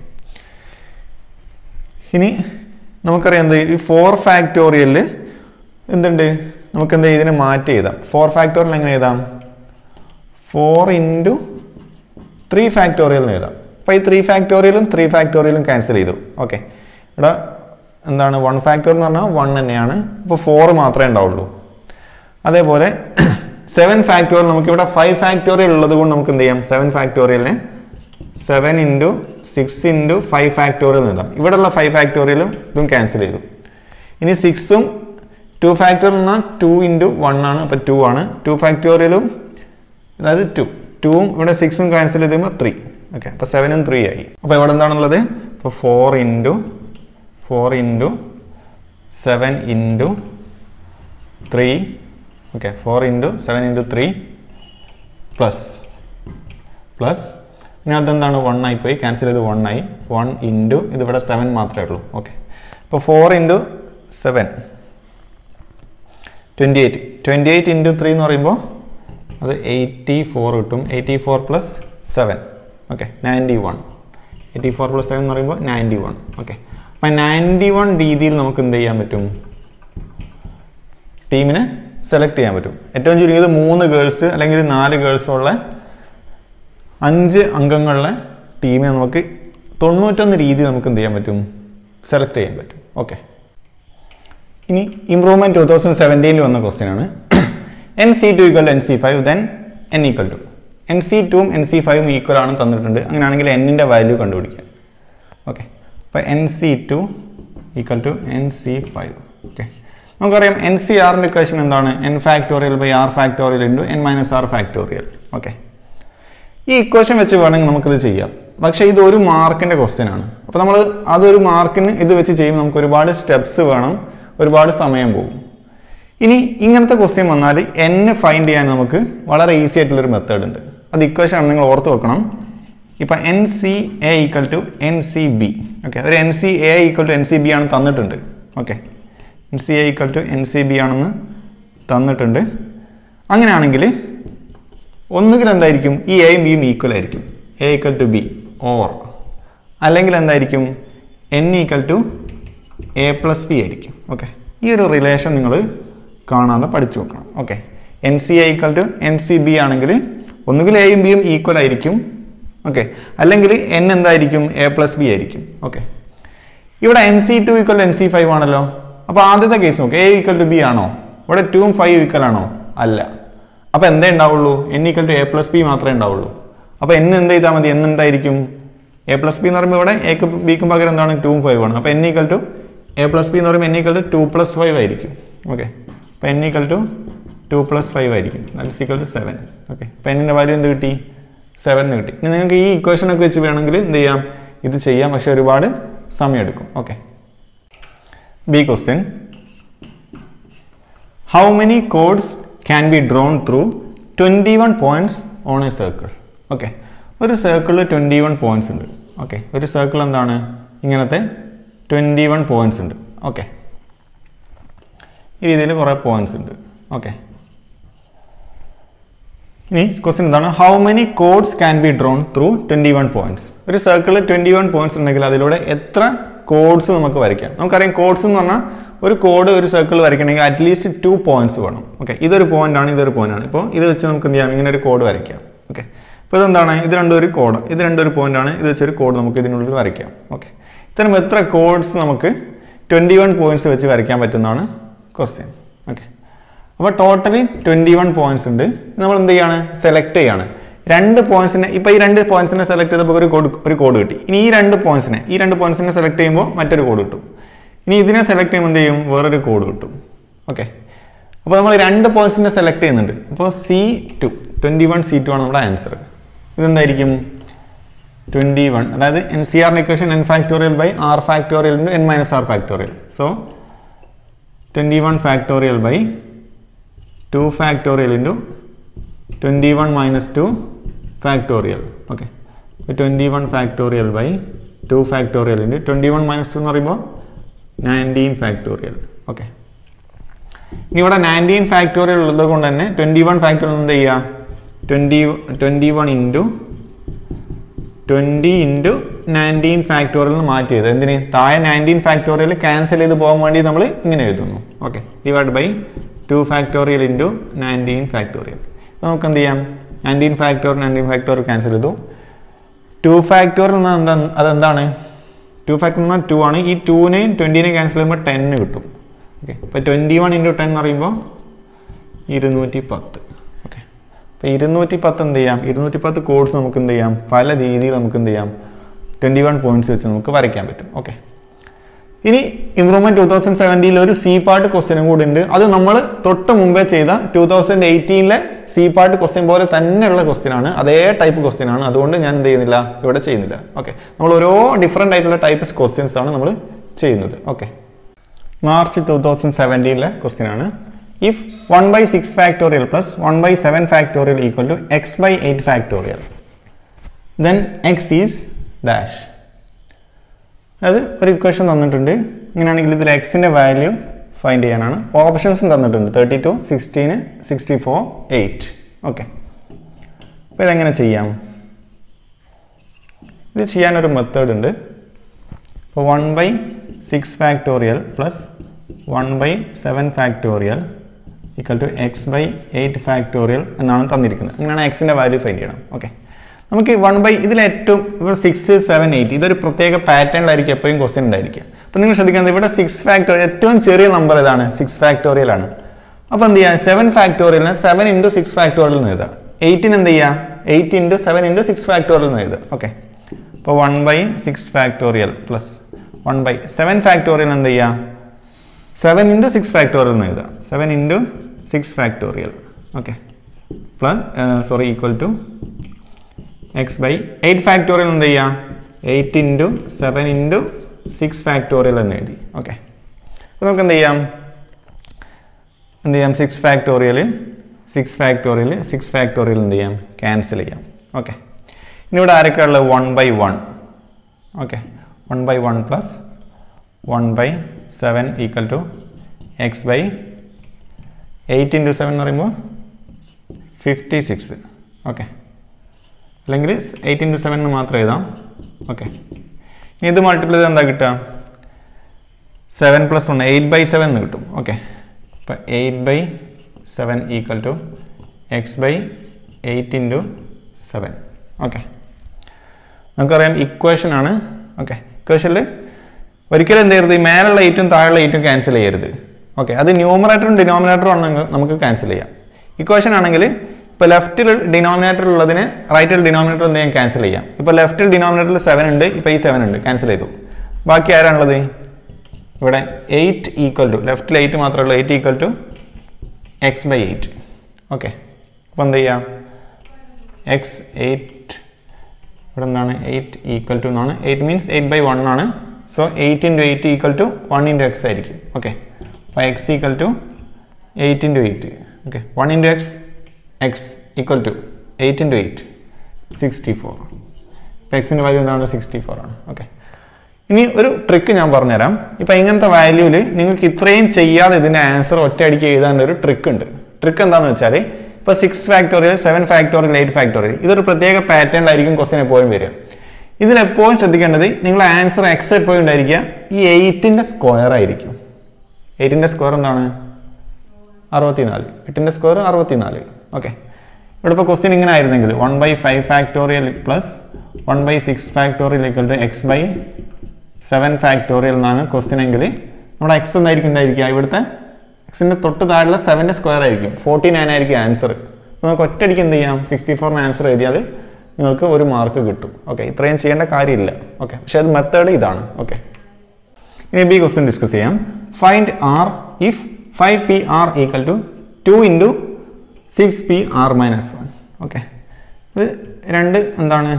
ഇനി നമുക്കറിയാം എന്ത് ഈ ഫോർ ഫാക്ടോറിയലിൽ എന്തുണ്ട് നമുക്ക് എന്ത് ഇതിനെ മാറ്റി എഴുതാം ഫോർ ഫാക്ടോറിയൽ എങ്ങനെ എഴുതാം ഫോർ ഇൻറ്റു ത്രീ ഫാക്ടോറിയൽ എന്ന് എഴുതാം അപ്പോൾ ഈ ത്രീ ഫാക്ടോറിയലും ത്രീ ഫാക്ടോറിയലും ക്യാൻസൽ ചെയ്തു ഓക്കെ ഇവിടെ എന്താണ് വൺ ഫാക്ടോറിയൽ എന്ന് പറഞ്ഞാൽ വൺ തന്നെയാണ് ഇപ്പോൾ ഫോർ മാത്രമേ ഉണ്ടാവുള്ളൂ അതേപോലെ സെവൻ ഫാക്ടോറിയൽ നമുക്കിവിടെ ഫൈവ് ഫാക്ടോറിയൽ ഉള്ളത് കൊണ്ട് നമുക്ക് എന്ത് ചെയ്യാം സെവൻ ഫാക്ടോറിയലിനെ seven into six into five factorial എഴുതാം ഇവിടെയുള്ള ഫൈവ് ഫാക്ടോറിയലും ഇതും ക്യാൻസൽ ചെയ്തു ഇനി സിക്സും ടു ഫാക്ടോറിയൽ എന്നാൽ ടു ഇൻറ്റു വൺ ആണ് അപ്പോൾ ടു ആണ് ടു ഫാക്ടോറിയലും അതായത് ടു ടൂവും ഇവിടെ സിക്സും ക്യാൻസൽ ചെയ്ത് കഴിയുമ്പോൾ ത്രീ ഓക്കെ അപ്പോൾ സെവനും ത്രീ ആയി അപ്പോൾ ഇവിടെ എന്താണുള്ളത് ഇപ്പോൾ four into four into seven into three okay four into seven into three plus plus ഇനി അതെന്താണ് വൺ ആയി പോയി ക്യാൻസൽ ചെയ്ത് വൺ ആയി വൺ ഇൻറ്റു ഇതിവിടെ സെവൻ മാത്രമേ ഉള്ളൂ ഓക്കെ അപ്പോൾ four into seven twenty eight twenty eight into three എന്ന് പറയുമ്പോൾ അത് എയ്റ്റി ഫോർ കിട്ടും eighty four plus seven okay ninety one eighty four plus seven എന്ന് പറയുമ്പോൾ നയൻറ്റി വൺ ഓക്കെ അപ്പം നയൻറ്റി വൺ രീതിയിൽ നമുക്ക് എന്ത് ചെയ്യാൻ പറ്റും ടീമിനെ സെലക്ട് ചെയ്യാൻ പറ്റും ഏറ്റവും ചുരുങ്ങിയത് മൂന്ന് ഗേൾസ് അല്ലെങ്കിൽ നാല് ഗേൾസുള്ള അഞ്ച് അംഗങ്ങളുടെ ടീമിനെ നമുക്ക് തൊണ്ണൂറ്റൊന്ന് രീതി നമുക്ക് എന്ത് ചെയ്യാൻ പറ്റും സെലക്ട് ചെയ്യാൻ പറ്റും ഓക്കെ ഇനി ഇംപ്രൂവ്മെൻറ്റ് ടു തൗസൻഡ് സെവൻറ്റീനിൽ വന്ന ക്വസ്റ്റ്യൻ ആണ് N C two equal N C five then N equal to N C ടുവും എൻ സി ഫൈവും ഈക്വൽ ആണ് തന്നിട്ടുണ്ട് അങ്ങനെയാണെങ്കിൽ എന്നിൻ്റെ വാല്യൂ കണ്ടുപിടിക്കാം ഓക്കെ അപ്പോൾ N C two equal to N C five okay നമുക്കറിയാം എൻ സി ആറിൻ്റെ ഇക്വേഷൻ എന്താണ് N factorial by R factorial into N minus R factorial okay ഈ ഇക്വേഷൻ വെച്ച് വേണമെങ്കിൽ നമുക്കിത് ചെയ്യാം പക്ഷേ ഇത് ഒരു മാർക്കിൻ്റെ ക്വസ്റ്റ്യൻ ആണ് അപ്പോൾ നമ്മൾ അതൊരു മാർക്കിന് ഇത് വെച്ച് ചെയ്യുമ്പോൾ നമുക്ക് ഒരുപാട് സ്റ്റെപ്സ് വേണം ഒരുപാട് സമയം പോകും ഇനി ഇങ്ങനത്തെ ക്വസ്റ്റ്യൻ വന്നാൽ എൻ ഫൈൻഡ് ചെയ്യാൻ നമുക്ക് വളരെ ഈസി ആയിട്ടുള്ളൊരു മെത്തേഡ് ഉണ്ട് അത് ഇക്വേഷൻ ആണ് നിങ്ങൾ ഓർത്ത് വെക്കണം ഇപ്പം N C A equal to N C B okay ഒരു N C A equal to N C B ആണ് തന്നിട്ടുണ്ട് okay N C A equal to N C B ആണെന്ന് തന്നിട്ടുണ്ട് അങ്ങനെയാണെങ്കിൽ ഒന്നുകിൽ എന്തായിരിക്കും ഈ എയും ബിയും ഈക്വൽ ആയിരിക്കും A equal to B or അല്ലെങ്കിൽ എന്തായിരിക്കും N equal to A plus B ആയിരിക്കും ഓക്കെ ഈ ഒരു റിലേഷൻ നിങ്ങൾ കാണാതെ പഠിച്ചു വെക്കണം okay N C I equal to N C B ആണെങ്കിൽ ഒന്നുകിൽ എയും ബിയും ഈക്വൽ ആയിരിക്കും ഓക്കെ അല്ലെങ്കിൽ എൻ എന്തായിരിക്കും എ പ്ലസ് ബി ആയിരിക്കും ഓക്കെ ഇവിടെ N C two equal N C five ആണല്ലോ അപ്പോൾ ആദ്യത്തെ കേസ് നോക്ക് എ ഈക്വൽ ടു ബി ആണോ ഇവിടെ ടൂവും ഫൈവ് ഈക്വൽ ആണോ അല്ല അപ്പോൾ എന്തേ ഉണ്ടാവുള്ളൂ N equal to A plus B മാത്രമേ ഉണ്ടാവുള്ളൂ അപ്പോൾ എൻ എന്ത് ചെയ്താൽ മതി എൻ എന്തായിരിക്കും എ പ്ലസ് ബി എന്ന് പറയുമ്പോൾ ഇവിടെ എക്ക് ബിക്കും പകരം എന്താണ് ടൂവും ഫൈവ് ആണ് അപ്പോൾ N equal to A plus B എന്ന് പറയുമ്പോൾ N equal to two plus five ആയിരിക്കും ഓക്കെ അപ്പോൾ N equal to two plus five ആയിരിക്കും that's equal to seven okay അപ്പോൾ എന്നിൻ്റെ വാല്യൂ എന്ത് കിട്ടി സെവൻ എന്ന് കിട്ടി ഇനി നിങ്ങൾക്ക് ഈ ഇക്വേഷനൊക്കെ വെച്ച് വേണമെങ്കിൽ എന്ത് ചെയ്യാം ഇത് ചെയ്യാം പക്ഷേ ഒരുപാട് സമയമെടുക്കും okay B question how many chords can be drawn through twenty one points on a circle okay ഒരു സർക്കിളിൽ ട്വൻറ്റി വൺ പോയിൻറ്റ്സ് ഉണ്ട് ഓക്കെ ഒരു സർക്കിൾ എന്താണ് ഇങ്ങനത്തെ ട്വൻറ്റി വൺ പോയിൻറ്റ്സ് ഉണ്ട് ഓക്കെ ഈ രീതിയിൽ കുറേ പോയിൻറ്റ്സ് ഉണ്ട് ഓക്കെ ഇനി ക്വസ്റ്റ്യൻ എന്താണ് how many chords can be drawn through twenty one points ഒരു സർക്കിളിൽ ട്വൻറ്റി വൺ പോയിന്റ്സ് ഉണ്ടെങ്കിൽ അതിലൂടെ എത്ര കോഡ്സ് നമുക്ക് വരയ്ക്കാം നമുക്കറിയാം കോഡ്സ് എന്ന് പറഞ്ഞാൽ ഒരു കോഡ് ഒരു സർക്കിൾ വരയ്ക്കണമെങ്കിൽ അറ്റ്ലീസ്റ്റ് ടു പോയിന്റ്സ് വേണം ഓക്കെ ഇതൊരു പോയിന്റ് ആണ് ഇതൊരു പോയിന്റ് ആണ് ഇപ്പോൾ ഇത് വെച്ച് നമുക്ക് എന്ത് ചെയ്യാം ഇങ്ങനെ ഒരു കോഡ് വരയ്ക്കാം ഓക്കെ ഇപ്പോൾ ഇതെന്താണ് ഇത് രണ്ടും ഒരു കോഡ് ഇത് രണ്ടും ഒരു പോയിന്റ് ആണ് ഇത് വെച്ചൊരു കോഡ് നമുക്ക് ഇതിനുള്ളിൽ വരയ്ക്കാം ഓക്കെ ഇത്തരം എത്ര കോഡ്സ് നമുക്ക് ട്വൻറ്റി വൺ പോയിന്റ്സ് വെച്ച് വരയ്ക്കാൻ പറ്റുന്നതാണ് ക്വസ്റ്റ്യൻ ഓക്കെ അപ്പോൾ ടോട്ടലി ട്വൻറ്റി വൺ പോയിന്റ്സ് ഉണ്ട് നമ്മൾ എന്ത് ചെയ്യാണ് സെലക്ട് ചെയ്യാണ് രണ്ട് പോയിന്റ്സിനെ ഇപ്പോൾ ഈ രണ്ട് പോയിന്റ്സിനെ സെലക്ട് ചെയ്തപ്പോൾ ഒരു കോഡ് ഒരു കോഡ് കിട്ടി ഇനി ഈ രണ്ട് പോയിന്റ്സിനെ ഈ രണ്ട് പോയിന്റ്സിനെ സെലക്ട് ചെയ്യുമ്പോൾ മറ്റൊരു കോഡ് കിട്ടും ഇനി ഇതിനെ സെലക്ട് ചെയ്യുമ്പോൾ എന്ത് ചെയ്യും വേറൊരു കോഡ് കിട്ടും ഓക്കെ അപ്പോൾ നമ്മൾ രണ്ട് പോയിന്റ്സിനെ സെലക്ട് ചെയ്യുന്നുണ്ട് അപ്പോൾ C two twenty one C two ആണ് നമ്മുടെ ആൻസർ ഇതെന്തായിരിക്കും ട്വൻറ്റി വൺ അതായത് N C R equation N factorial by R factorial into N minus R factorial so twenty one factorial by 2 factorial into 21 minus 2 factorial okay so 21 factorial by 2 factorial into 21 minus 2 എന്ന് പറയുമ്പോൾ 19 factorial okay ഇനി ഇവിടെ nineteen factorial ഉള്ളത് കൊണ്ട് തന്നെ twenty one factorial എന്ത് ചെയ്യുക twenty twenty one into twenty into nineteen factorial നിന്ന് മാറ്റി ചെയ്ത് എന്തിന് താഴെ നയൻറ്റീൻ ഫാക്ടോറിയൽ ക്യാൻസൽ ചെയ്ത് പോകാൻ വേണ്ടി നമ്മൾ ഇങ്ങനെ എഴുതുന്നു okay divide by two factorial into nineteen factorial നമുക്ക് എന്ത് ചെയ്യാം nineteen factor nineteen factorial cancel ചെയ്തു ടു ഫാക്ടോറിയൽ എന്നാൽ എന്താ അതെന്താണ് ടു ഫാക്ടർ എന്നാൽ ടു ആണ് ഈ ടൂനെയും ട്വൻറ്റീനെയും ക്യാൻസൽ ചെയ്യുമ്പോൾ ടെന്ന് കിട്ടും ഓക്കെ ഇപ്പോൾ ട്വൻറ്റി വൺ ഇൻറ്റു ടെൻ എന്ന് പറയുമ്പോൾ ഇരുന്നൂറ്റി പത്ത് ഓക്കെ അപ്പോൾ ഇരുന്നൂറ്റി പത്ത് എന്ത് ചെയ്യാം ഇരുന്നൂറ്റി പത്ത് കോഡ്സ് നമുക്ക് എന്ത് ചെയ്യാം പല രീതിയിൽ നമുക്ക് എന്ത് ചെയ്യാം ട്വൻറ്റി വൺ പോയിന്റ്സ് വെച്ച് നമുക്ക് വരയ്ക്കാൻ പറ്റും ഓക്കെ ഇനി ഇംപ്രൂവ്മെന്റ് ടൂ തൗസൻഡ് സെവൻറ്റീനിൽ ഒരു സി പാർട്ട് ക്വസ്റ്റ്യനും കൂടി ഉണ്ട് അത് നമ്മൾ തൊട്ട് മുമ്പേ ചെയ്ത ടൂ തൗസൻഡ് എയ്റ്റീനിലെ സി പാർട്ട് ക്വസ്റ്റ്യൻ പോലെ തന്നെയുള്ള ക്വസ്റ്റ്യൻ ആണ് അതേ ടൈപ്പ് ക്വസ്റ്റ്യൻ ആണ് അതുകൊണ്ട് ഞാൻ എന്ത് ചെയ്യുന്നില്ല ഇവിടെ ചെയ്യുന്നില്ല ഓക്കെ നമ്മൾ ഓരോ ഡിഫറെൻ്റ് ആയിട്ടുള്ള ടൈപ്പ് ക്വസ്റ്റ്യൻസ് ആണ് നമ്മൾ ചെയ്യുന്നത് ഓക്കെ മാർച്ച് ടൂ തൗസൻഡ് സെവൻറ്റീനിലെ ക്വസ്റ്റ്യൻ ആണ് if one by six factorial plus one by seven factorial equal to X by eight factorial then X is dash അതായത് ഒരു ഇക്വേഷൻ തന്നിട്ടുണ്ട് ഇങ്ങനെയാണെങ്കിൽ ഇതിൽ എക്സിൻ്റെ വാല്യൂ ഫൈൻഡ് ചെയ്യാനാണ് ഓപ്ഷൻസും തന്നിട്ടുണ്ട് thirty two sixteen sixty four eight okay അപ്പോൾ ഇതെങ്ങനെ ചെയ്യാം ഇത് ചെയ്യാനൊരു മെത്തേഡ് ഉണ്ട് ഇപ്പോൾ one by six factorial plus one by seven factorial equal to X by eight factorial എന്നാണ് തന്നിരിക്കുന്നത് അങ്ങനെയാണ് എക്സിൻ്റെ വാല്യൂ ഫൈൻഡ് ചെയ്യണം ഓക്കെ നമുക്ക് വൺ ബൈ ഇതിൽ ഏറ്റവും ഇവിടെ സിക്സ് സെവൻ എയ്റ്റ് ഇതൊരു പ്രത്യേക പാറ്റേണിലായിരിക്കും എപ്പോഴും ക്വസ്റ്റ്യൻ ഉണ്ടായിരിക്കുക അപ്പോൾ നിങ്ങൾ ശ്രദ്ധിക്കുന്നത് ഇവിടെ സിക്സ് ഫാക്ടോറിയൽ ഏറ്റവും ചെറിയ നമ്പർ ഏതാണ് സിക്സ് ഫാക്ടോറിയൽ ആണ് അപ്പോൾ എന്ത് ചെയ്യുക സെവൻ ഫാക്ടോറിയലിന് സെവൻ ഇൻറ്റു സിക്സ് ഫാക്ടോറിയൽ എന്ന് എഴുതുക എയ്റ്റിന് എന്ത് ചെയ്യുക eight into seven into six factorial എന്ന് എഴുതുക ഓക്കെ അപ്പോൾ one by six factorial plus one by seven factorial എന്ത് ചെയ്യുക സെവൻ ഇൻറ്റു സിക്സ് ഫാക്ടോറിയൽ എന്ന് എഴുതുക seven into six factorial okay plus sorry equal to X by eight factorial എന്ത് ചെയ്യാം eight into seven into six factorial എന്ന് എഴുതി okay അപ്പോൾ നമുക്ക് എന്ത് ചെയ്യാം എന്ത് ചെയ്യാം six factorial six factorial six factorial എന്ത് ചെയ്യാം ക്യാൻസൽ ചെയ്യാം ഓക്കെ ഇനി ഇവിടെ ആരൊക്കെ ഉള്ളത് one by one okay one by one plus one by seven equal to X by eight into seven എന്ന് പറയുമ്പോൾ ഫിഫ്റ്റി സിക്സ് ഓക്കെ അല്ലെങ്കിൽ എയ്റ്റ് ഇൻറ്റു സെവൻ എന്ന് മാത്രം എഴുതാം ഓക്കെ ഇനി ഇത് മൾട്ടിപ്ലൈ ചെയ്ത് എന്താ കിട്ടുക seven plus one eight by seven എന്ന് കിട്ടും ഓക്കെ അപ്പം eight by seven equal to X by eight into seven okay നമുക്കറിയാം ഇക്വേഷൻ ആണ് ഓക്കെ ഇക്വേഷനിൽ ഒരിക്കലും എന്ത് ചെയ്യരുത് ഈ മേലുള്ള എയ്റ്റും താഴെയുള്ള എയ്റ്റും ക്യാൻസൽ ചെയ്യരുത് ഓക്കെ അത് ന്യൂമറേറ്ററും ഡിനോമിനേറ്ററും ആണെങ്കിൽ നമുക്ക് ക്യാൻസൽ ചെയ്യാം ഇക്വേഷൻ ആണെങ്കിൽ ഇപ്പോൾ ലെഫ്റ്റിൽ ഡിനോമിനേറ്റർ ഉള്ളതിന് റൈറ്റിൽ ഡിനോമിനേറ്റർ എന്ത് ചെയ്യാം ക്യാൻസൽ ചെയ്യാം ഇപ്പോൾ ലെഫ്റ്റിൽ ഡിനോമിനേറ്ററിൽ സെവൻ ഉണ്ട് ഇപ്പോൾ ഈ സെവൻ ഉണ്ട് ക്യാൻസൽ ചെയ്തു ബാക്കി ആരാണുള്ളത് ഇവിടെ എയ്റ്റ് ഈക്വൽ ടു ലെഫ്റ്റിൽ എയ്റ്റ് മാത്രമേ ഉള്ളൂ eight equal to X by eight okay അപ്പോൾ എന്ത് ചെയ്യാം എക്സ് എയ്റ്റ് ഇവിടെ എന്താണ് എയ്റ്റ് ഈക്വൽ ടു എന്നാണ് eight means eight by one ആണ് so eight into eight equal to one into X ആയിരിക്കും ഓക്കെ അപ്പോൾ X equal to eight into eight okay one into X X equal to eight into eight sixty four ഇപ്പോൾ എക്സിൻ്റെ value എന്താണ് sixty four ആണ് okay ഇനി ഒരു trick ഞാൻ പറഞ്ഞുതരാം ഇപ്പം ഇങ്ങനത്തെ വാല്യൂവിൽ നിങ്ങൾക്ക് ഇത്രയും ചെയ്യാതെ ഇതിൻ്റെ ആൻസർ ഒറ്റയടിക്ക് എഴുതാനുള്ള ഒരു ട്രിക്ക് ഉണ്ട് ട്രിക്ക് എന്താണെന്ന് വെച്ചാൽ ഇപ്പോൾ six factorial seven factorial eight factorial ഇതൊരു പ്രത്യേക പാറ്റേണിലായിരിക്കും ക്വസ്റ്റ്യൻ എപ്പോഴും വരിക ഇതിലെപ്പോഴും ശ്രദ്ധിക്കേണ്ടത് നിങ്ങളുടെ ആൻസർ എക്സ് എപ്പോഴും ഉണ്ടായിരിക്കുക ഈ എയ്റ്റിൻ്റെ സ്ക്വയർ ആയിരിക്കും എയ്റ്റിൻ്റെ സ്ക്വയർ എന്താണ് അറുപത്തിനാല് എട്ടിൻ്റെ സ്ക്വയർ അറുപത്തിനാല് ഓക്കെ ഇവിടെ ഇപ്പോൾ ക്വസ്റ്റ്യൻ ഇങ്ങനെ ആയിരുന്നെങ്കിൽ one by five factorial plus one by six factorial equal to X by seven factorial എന്നാണ് ക്വസ്റ്റ്യൻ എങ്കിൽ നമ്മുടെ എക്സ് എന്തായിരിക്കും ഉണ്ടായിരിക്കുക ഇവിടുത്തെ എക്സിൻ്റെ തൊട്ട് താഴെയുള്ള സെവൻ്റെ സ്ക്വയർ ആയിരിക്കും ഫോർട്ടി നയൻ ആയിരിക്കും ആൻസർ അപ്പോൾ നമുക്ക് ഒറ്റയടിക്ക് എന്ത് ചെയ്യാം സിക്സ്റ്റി ഫോറിന് ആൻസർ എഴുതിയാൽ നിങ്ങൾക്ക് ഒരു മാർക്ക് കിട്ടും ഓക്കെ ഇത്രയും ചെയ്യേണ്ട കാര്യമില്ല ഓക്കെ പക്ഷേ അത് മെത്തേഡ് ഇതാണ് ഓക്കെ ഇനി ബി ക്വസ്റ്റ്യൻ ഡിസ്കസ് ചെയ്യാം find R if five P R equal to two into six P R minus one okay ഇത് രണ്ട് എന്താണ്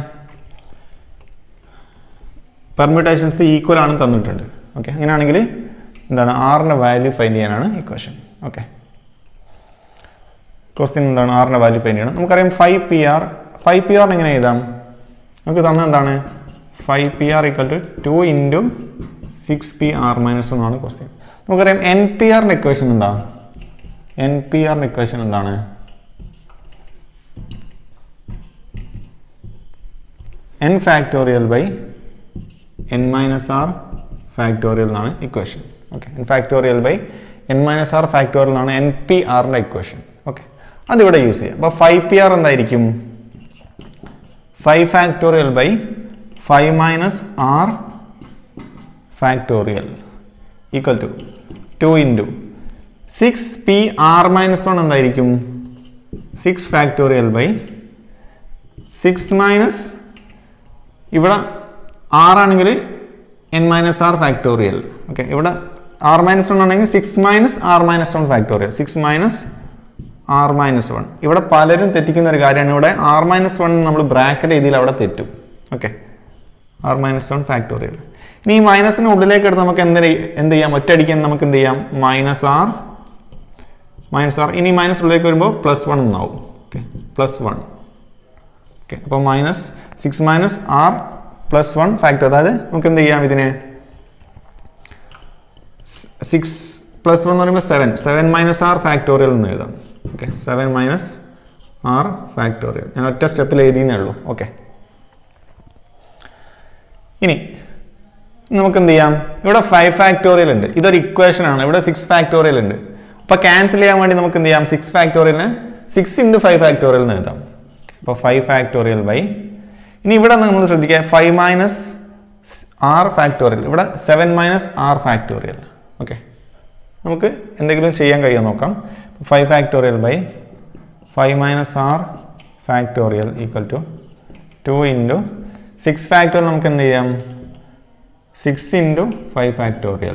പെർമ്യൂട്ടേഷൻസ് ഈക്വൽ ആണ് തന്നിട്ടുണ്ട് ഓക്കെ അങ്ങനെയാണെങ്കിൽ എന്താണ് ആറിൻ്റെ വാല്യൂ ഫൈൻഡ് ചെയ്യാനാണ് ഇക്വേഷൻ ഓക്കെ ക്വസ്റ്റ്യൻ എന്താണ് ആറിൻ്റെ വാല്യൂ ഫൈൻഡ് ചെയ്യണം നമുക്കറിയാം five P R five P ആറിന് എങ്ങനെ എഴുതാം നമുക്ക് തന്ന എന്താണ് five P R equal to two into six P R minus one ആണ് ക്വസ്റ്റ്യൻ നമുക്കറിയാം എൻ പി ആറിൻ്റെ ഇക്വേഷൻ എന്താ എൻ പി ആറിൻ്റെ ഇക്വേഷൻ എന്താണ് N factorial by N minus R factorial എന്നാണ് equation okay N factorial by N minus R factorial എന്നാണ് N P ആറിൻ്റെ equation okay അതിവിടെ യൂസ് ചെയ്യാം അപ്പോൾ ഫൈവ് പി ആർ എന്തായിരിക്കും five factorial by five minus R factorial equal to two into six P R minus one എന്തായിരിക്കും six factorial by six minus ഇവിടെ ആറാണെങ്കിൽ N minus R factorial okay ഇവിടെ R minus one ആണെങ്കിൽ six minus R minus one factorial six minus R minus one ഇവിടെ പലരും തെറ്റിക്കുന്ന ഒരു കാര്യമാണ് ഇവിടെ ആർ മൈനസ് വൺ നമ്മൾ ബ്രാക്കറ്റ് ചെയ്തിൽ അവിടെ തെറ്റും okay R minus one factorial ഇനി ഈ മൈനസിന് ഉള്ളിലേക്ക് എടുത്ത് നമുക്ക് എന്ത് ചെയ്യ- എന്ത് ചെയ്യാം ഒറ്റയടിക്കാൻ നമുക്ക് എന്ത് ചെയ്യാം മൈനസ് ആർ മൈനസ് ആർ ഇനി മൈനസ് ഉള്ളിലേക്ക് വരുമ്പോൾ പ്ലസ് വൺ എന്നാവും ഓക്കെ പ്ലസ് വൺ ഓക്കെ അപ്പോൾ minus six minus R plus one factor അതായത് നമുക്ക് എന്ത് ചെയ്യാം ഇതിനെ സിക്സ് പ്ലസ് വൺ എന്ന് പറയുമ്പോൾ seven seven minus R factorial എന്ന് എഴുതാം okay seven minus R factorial ഞാൻ ഒറ്റ സ്റ്റെപ്പിൽ എഴുതിയേ ഉള്ളൂ ഓക്കെ ഇനി നമുക്ക് എന്ത് ചെയ്യാം ഇവിടെ ഫൈവ് ഫാക്ടോറിയൽ ഉണ്ട് ഇതൊരു ഇക്വേഷൻ ആണ് ഇവിടെ സിക്സ് ഫാക്ടോറിയൽ ഉണ്ട് അപ്പോൾ ക്യാൻസൽ ചെയ്യാൻ വേണ്ടി നമുക്ക് എന്ത് ചെയ്യാം സിക്സ് ഫാക്ടോറിയലിന് സിക്സ് ഇൻറ്റു ഫൈവ് ഫാക്ടോറിയൽ എന്ന് എഴുതാം അപ്പോൾ ഫൈവ് ഫാക്ടോറിയൽ ബൈ ഇനി ഇവിടെ നമ്മൾ ശ്രദ്ധിക്കുക ഫൈവ് മൈനസ് ആർ ഫാക്ടോറിയൽ ഇവിടെ seven minus R factorial okay നമുക്ക് എന്തെങ്കിലും ചെയ്യാൻ കഴിയുമോ നോക്കാം five factorial by five minus R factorial equal to two into six factorial നമുക്ക് എന്ത് ചെയ്യാം six into five factorial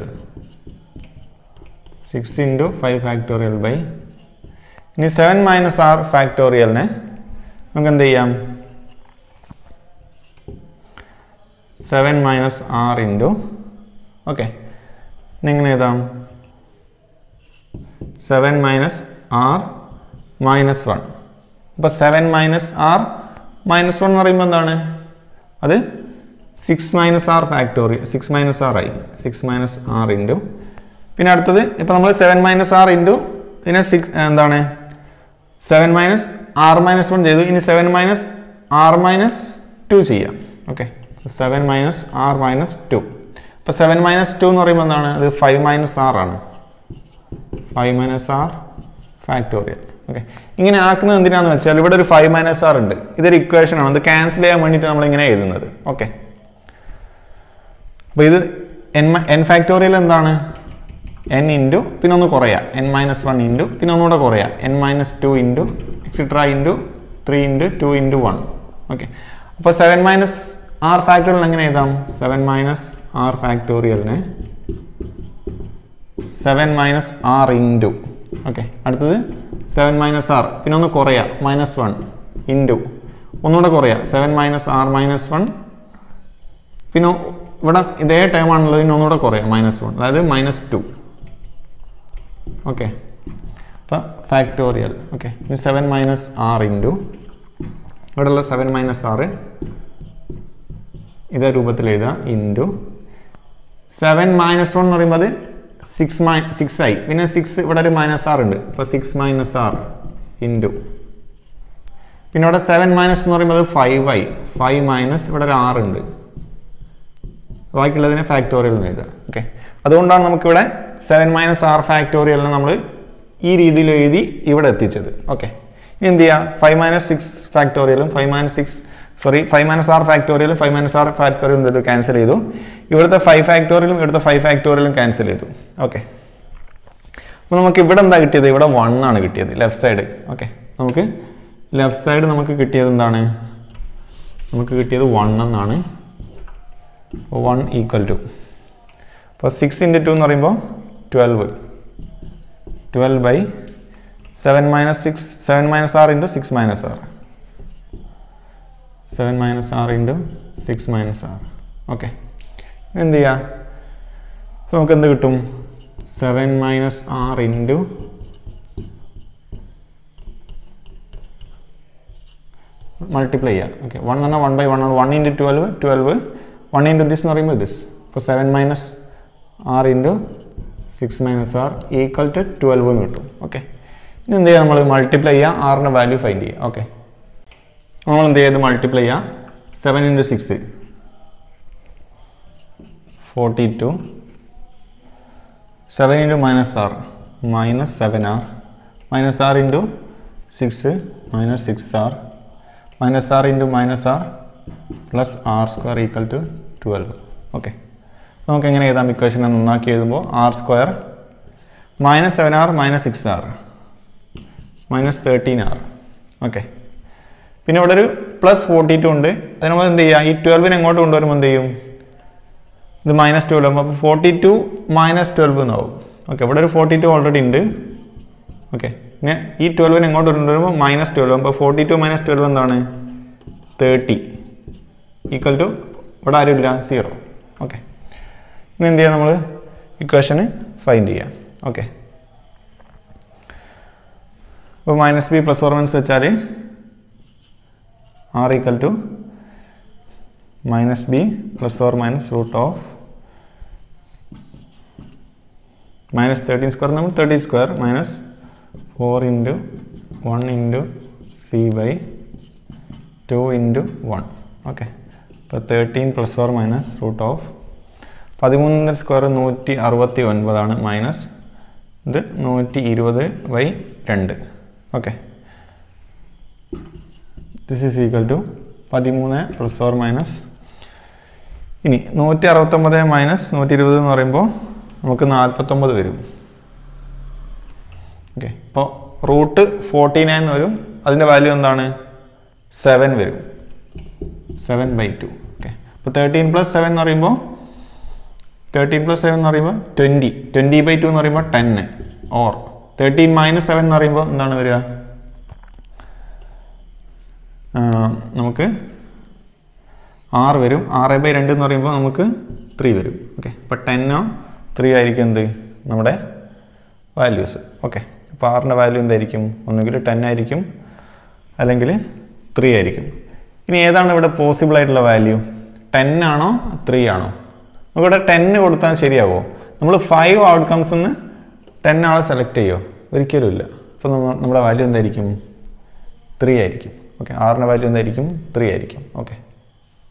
six into five factorial by ഇനി സെവൻ മൈനസ് ആർ ഫാക്ടോറിയലിനെ നമുക്ക് എന്ത് ചെയ്യാം seven minus R into okay എങ്ങനെ എഴുതാം seven minus R minus one അപ്പോൾ seven minus R minus one എന്ന് പറയുമ്പോൾ എന്താണ് അത് six minus R factorial six minus R ആയി സിക്സ് മൈനസ് ആർ ഇൻറ്റു പിന്നെ അടുത്തത് ഇപ്പോൾ നമ്മൾ സെവൻ മൈനസ് ആർ ഇൻറ്റു ഇതിനെ സിക്സ് എന്താണ് seven minus R minus one ചെയ്തു ഇനി seven minus R minus two ചെയ്യാം okay seven minus R minus two അപ്പോൾ സെവൻ മൈനസ് ടു എന്ന് പറയുമ്പോൾ എന്താണ് അത് ഫൈവ് മൈനസ് ആർ ആണ് five minus R factorial okay ഇങ്ങനെ ആക്കുന്നത് എന്തിനാന്ന് വെച്ചാൽ ഇവിടെ ഒരു ഫൈവ് മൈനസ് ആർ ഉണ്ട് ഇതൊരു ഇക്വേഷൻ ആണ് അത് ക്യാൻസൽ ചെയ്യാൻ വേണ്ടിയിട്ട് നമ്മൾ ഇങ്ങനെ എഴുതുന്നത് ഓക്കെ അപ്പോൾ ഇത് എൻ എൻ ഫാക്ടോറിയൽ എന്താണ് എൻ ഇൻറ്റു പിന്നെ ഒന്ന് കുറയാം എൻ മൈനസ് വൺ ഇൻറ്റു പിന്നെ ഒന്നുകൂടെ കുറയാം N minus two into extra into three into two into one okay അപ്പോൾ സെവൻ മൈനസ് ആർ ഫാക്ടോറിയൽ എങ്ങനെ എഴുതാം സെവൻ മൈനസ് ആർ ഫാക്ടോറിയലിന് seven minus R into okay അടുത്തത് സെവൻ മൈനസ് ആർ പിന്നെ ഒന്ന് കുറയാം മൈനസ് വൺ ഇൻറ്റു ഒന്നുകൂടെ കുറയാം seven minus R minus one പിന്നെ ഇവിടെ ഇതേ ടൈം ആണുള്ളത് പിന്നെ ഒന്നുകൂടെ കുറയാം മൈനസ് വൺ അതായത് മൈനസ് ടു ഓക്കെ അപ്പം ഫാക്ടോറിയൽ ഓക്കെ ഇനി സെവൻ മൈനസ് ആർ ഇൻറ്റു ഇവിടെയുള്ള സെവൻ മൈനസ് ആറ് ഇതേ രൂപത്തിൽ എഴുതുക ഇൻറ്റു സെവൻ മൈനസ് വൺ എന്ന് പറയുമ്പോൾ അത് സിക്സ് മൈ സിക്സ് ആയി പിന്നെ സിക്സ് ഇവിടെ ഒരു മൈനസ് ആർ ഉണ്ട് അപ്പോൾ സിക്സ് മൈനസ് ആർ ഇൻറ്റു പിന്നെ ഇവിടെ സെവൻ മൈനസ് എന്ന് പറയുമ്പോൾ അത് ഫൈവ് ആയി ഫൈവ് മൈനസ് ഇവിടെ ഒരു ആറ് ഉണ്ട് ബാക്കിയുള്ളതിനെ ഫാക്ടോറിയൽ എന്ന് എഴുതുക ഓക്കെ അതുകൊണ്ടാണ് നമുക്കിവിടെ സെവൻ മൈനസ് ആർ ഫാക്ടോറിയലിനെ നമ്മൾ ഈ രീതിയിൽ എഴുതി ഇവിടെ എത്തിച്ചത് ഓക്കെ ഇനി എന്ത് ചെയ്യുക ഫൈവ് മൈനസ് സിക്സ് ഫാക്ടോറിയലും five minus six sorry five minus R ഫാക്ടോറിയലും ഫൈവ് മൈനസ് ആർ ഫാക്ടോറിയലും എന്ത് ക്യാൻസൽ ചെയ്തു ഇവിടുത്തെ ഫൈവ് ഫാക്ടോറിയലും ഇവിടുത്തെ ഫൈവ് ഫാക്ടോറിയലും ക്യാൻസൽ ചെയ്തു ഓക്കെ അപ്പോൾ നമുക്ക് ഇവിടെ എന്താ കിട്ടിയത് ഇവിടെ വൺ ആണ് കിട്ടിയത് ലെഫ്റ്റ് സൈഡ് ഓക്കെ നമുക്ക് ലെഫ്റ്റ് സൈഡ് നമുക്ക് കിട്ടിയത് എന്താണ് നമുക്ക് കിട്ടിയത് വൺ എന്നാണ് വൺ ഈക്വൽ ടു അപ്പോൾ സിക്സ് ഇൻറ്റു ടു എന്ന് പറയുമ്പോൾ twelve twelve by seven minus six seven minus R into six minus R seven minus R into six minus R okay എന്ത് ചെയ്യുക അപ്പോൾ നമുക്ക് എന്ത് കിട്ടും seven minus R into multiply ചെയ്യുക ഓക്കെ വൺ എന്ന് പറഞ്ഞാൽ വൺ ബൈ വൺ ആണ് one into twelve twelve one into this എന്ന് പറയുമ്പോൾ ദിസ് അപ്പോൾ seven minus R into six minus R equal to twelve എന്ന് കിട്ടും ഓക്കെ ഇനി എന്ത് ചെയ്യുക നമ്മൾ മൾട്ടിപ്ലൈ ചെയ്യുക ആറിൻ്റെ വാല്യൂ ഫൈൻഡ് ചെയ്യുക ഓക്കെ നമ്മൾ എന്ത് ചെയ്ത് മൾട്ടിപ്ലൈ ചെയ്യുക seven into six forty two seven into minus R minus seven R minus R into six minus six R minus R into minus R plus R square equal to twelve okay നമുക്ക് എങ്ങനെ എഴുതാം equation നന്നാക്കി എഴുതുമ്പോൾ R square minus seven R minus six R minus thirteen R okay പിന്നെ ഇവിടെ ഒരു plus forty to ഉണ്ട് അതിന് നമ്മൾ എന്ത് ചെയ്യുക ഈ ട്വൽവിന് എങ്ങോട്ട് കൊണ്ടുവരുമ്പോൾ എന്ത് ചെയ്യും ഇത് മൈനസ് ട്വൽവ് ആകുമ്പോൾ അപ്പോൾ ഫോർട്ടി ടു മൈനസ് ട്വൽവ് എന്നാവും ഓക്കെ ഇവിടെ ഒരു ഫോർട്ടി ടു ഓൾറെഡി ഉണ്ട് ഓക്കെ പിന്നെ ഈ ട്വൽവിന് എങ്ങോട്ട് കൊണ്ടുവരുമ്പോൾ മൈനസ് ട്വൽവ് അപ്പോൾ ഫോർട്ടി ടു മൈനസ് ട്വൽവ് എന്താണ് തേർട്ടി ഈക്വൽ ടു ഇവിടെ ആരുമില്ല സീറോ ഓക്കെ ഇനി എന്ത് ചെയ്യാം നമ്മൾ ഇക്വേഷന് ഫൈൻഡ് ചെയ്യാം ഓക്കെ അപ്പോൾ minus B plus or minus വെച്ചാൽ R equal to minus B plus or minus root of minus thirteen square നമ്മൾ thirty square minus four into one into C by two into one okay അപ്പോൾ thirteen plus or minus root of പതിമൂന്നിൻ്റെ square നൂറ്റി അറുപത്തി ഒൻപതാണ് minus ഇത് നൂറ്റി ഇരുപത് by രണ്ട് okay this is equal to പതിമൂന്ന് പ്ലസ് ഓർ മൈനസ് ഇനി നൂറ്റി അറുപത്തൊമ്പത് മൈനസ് നൂറ്റി ഇരുപത് എന്ന് പറയുമ്പോൾ നമുക്ക് നാൽപ്പത്തൊമ്പത് വരും ഓക്കെ ഇപ്പോൾ റൂട്ട് ഫോർട്ടി നയൻ വരും അതിൻ്റെ വാല്യൂ എന്താണ് സെവൻ വരും സെവൻ ബൈ ടു ഓക്കെ അപ്പോൾ തേർട്ടീൻ പ്ലസ് സെവൻ എന്ന് പറയുമ്പോൾ തേർട്ടീൻ പ്ലസ് സെവൻ എന്ന് പറയുമ്പോൾ ട്വൻറ്റി ട്വൻറ്റി ബൈ ടു എന്ന് പറയുമ്പോൾ ten or thirteen minus seven എന്ന് പറയുമ്പോൾ എന്താണ് വരിക നമുക്ക് ആറ് വരും ആറ് ബൈ രണ്ട് എന്ന് പറയുമ്പോൾ നമുക്ക് ത്രീ വരും ഓക്കെ അപ്പോൾ ടെന്നോ ത്രീ ആയിരിക്കും എന്ത് നമ്മുടെ വാല്യൂസ് ഓക്കെ അപ്പോൾ ആറിൻ്റെ വാല്യൂ എന്തായിരിക്കും ഒന്നുകിൽ ടെൻ ആയിരിക്കും അല്ലെങ്കിൽ ത്രീ ആയിരിക്കും ഇനി ഏതാണ് ഇവിടെ പോസിബിൾ ആയിട്ടുള്ള വാല്യൂ ടെൻ ആണോ ത്രീ ആണോ നമുക്കിവിടെ ടെന്ന് കൊടുത്താൽ ശരിയാവോ നമ്മൾ ഫൈവ് ഔട്ട്കംസ് നിന്ന് ടെൻ ആളെ സെലക്ട് ചെയ്യുമോ ഒരിക്കലും ഇല്ല അപ്പോൾ നമ്മുടെ വാല്യൂ എന്തായിരിക്കും ത്രീ ആയിരിക്കും ഓക്കെ ആറിൻ്റെ വാല്യൂ എന്തായിരിക്കും ത്രീ ആയിരിക്കും okay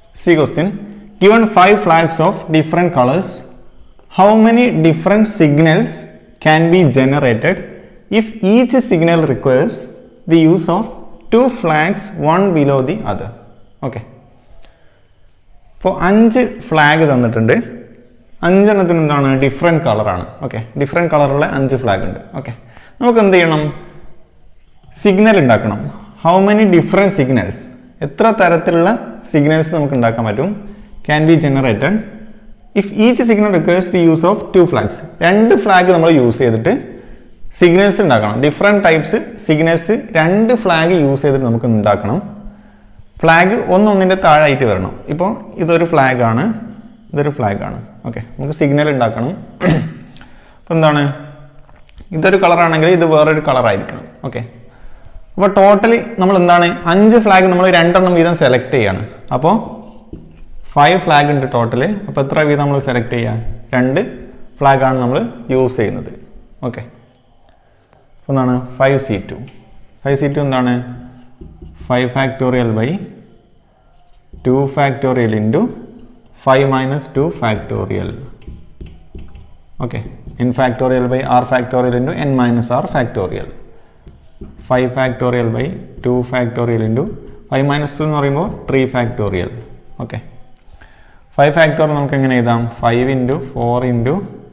C question given five flags of different colors how many different signals can be generated if each signal requires the use of two flags one below the other okay ഇപ്പോൾ അഞ്ച് flag തന്നിട്ടുണ്ട് അഞ്ചെണ്ണത്തിന് എന്താണ് different കളറാണ് okay different കളറുള്ള അഞ്ച് flag ഉണ്ട് okay നമുക്ക് എന്ത് ചെയ്യണം സിഗ്നൽ ഉണ്ടാക്കണം ഹൗ മെനി ഡിഫറെൻറ്റ് സിഗ്നൽസ് എത്ര തരത്തിലുള്ള സിഗ്നൽസ് നമുക്ക് ഉണ്ടാക്കാൻ പറ്റും can be generated if each signal requires the use of two flags രണ്ട് ഫ്ലാഗ് നമ്മൾ യൂസ് ചെയ്തിട്ട് സിഗ്നൽസ് ഉണ്ടാക്കണം ഡിഫറെൻറ്റ് ടൈപ്സ് സിഗ്നൽസ് രണ്ട് ഫ്ലാഗ് യൂസ് ചെയ്തിട്ട് നമുക്ക് ഉണ്ടാക്കണം ഫ്ലാഗ് ഒന്നൊന്നിൻ്റെ താഴായിട്ട് വരണം ഇപ്പോൾ ഇതൊരു ഫ്ലാഗ് ആണ് ഇതൊരു ഫ്ലാഗ് ആണ് ഓക്കെ നമുക്ക് സിഗ്നൽ ഉണ്ടാക്കണം അപ്പോൾ എന്താണ് ഇതൊരു കളറാണെങ്കിൽ ഇത് വേറൊരു കളറായിരിക്കണം ഓക്കെ അപ്പോൾ ടോട്ടലി നമ്മൾ എന്താണ് അഞ്ച് ഫ്ലാഗ് നമ്മൾ രണ്ടെണ്ണം വീതം സെലക്ട് ചെയ്യാണ് അപ്പോൾ ഫൈവ് ഫ്ലാഗ് ഉണ്ട് ടോട്ടല് അപ്പോൾ എത്ര വീതം നമ്മൾ സെലക്ട് ചെയ്യുക രണ്ട് ഫ്ലാഗാണ് നമ്മൾ യൂസ് ചെയ്യുന്നത് ഓക്കെ അപ്പോൾ എന്താണ് five C two five C two എന്താണ് five factorial by two factorial into five minus two factorial okay N factorial by R factorial into N minus R factorial five factorial by two factorial into five minus two എന്ന് പറയുമ്പോൾ three factorial okay five factorial നമുക്ക് എങ്ങനെ എഴുതാം five into four into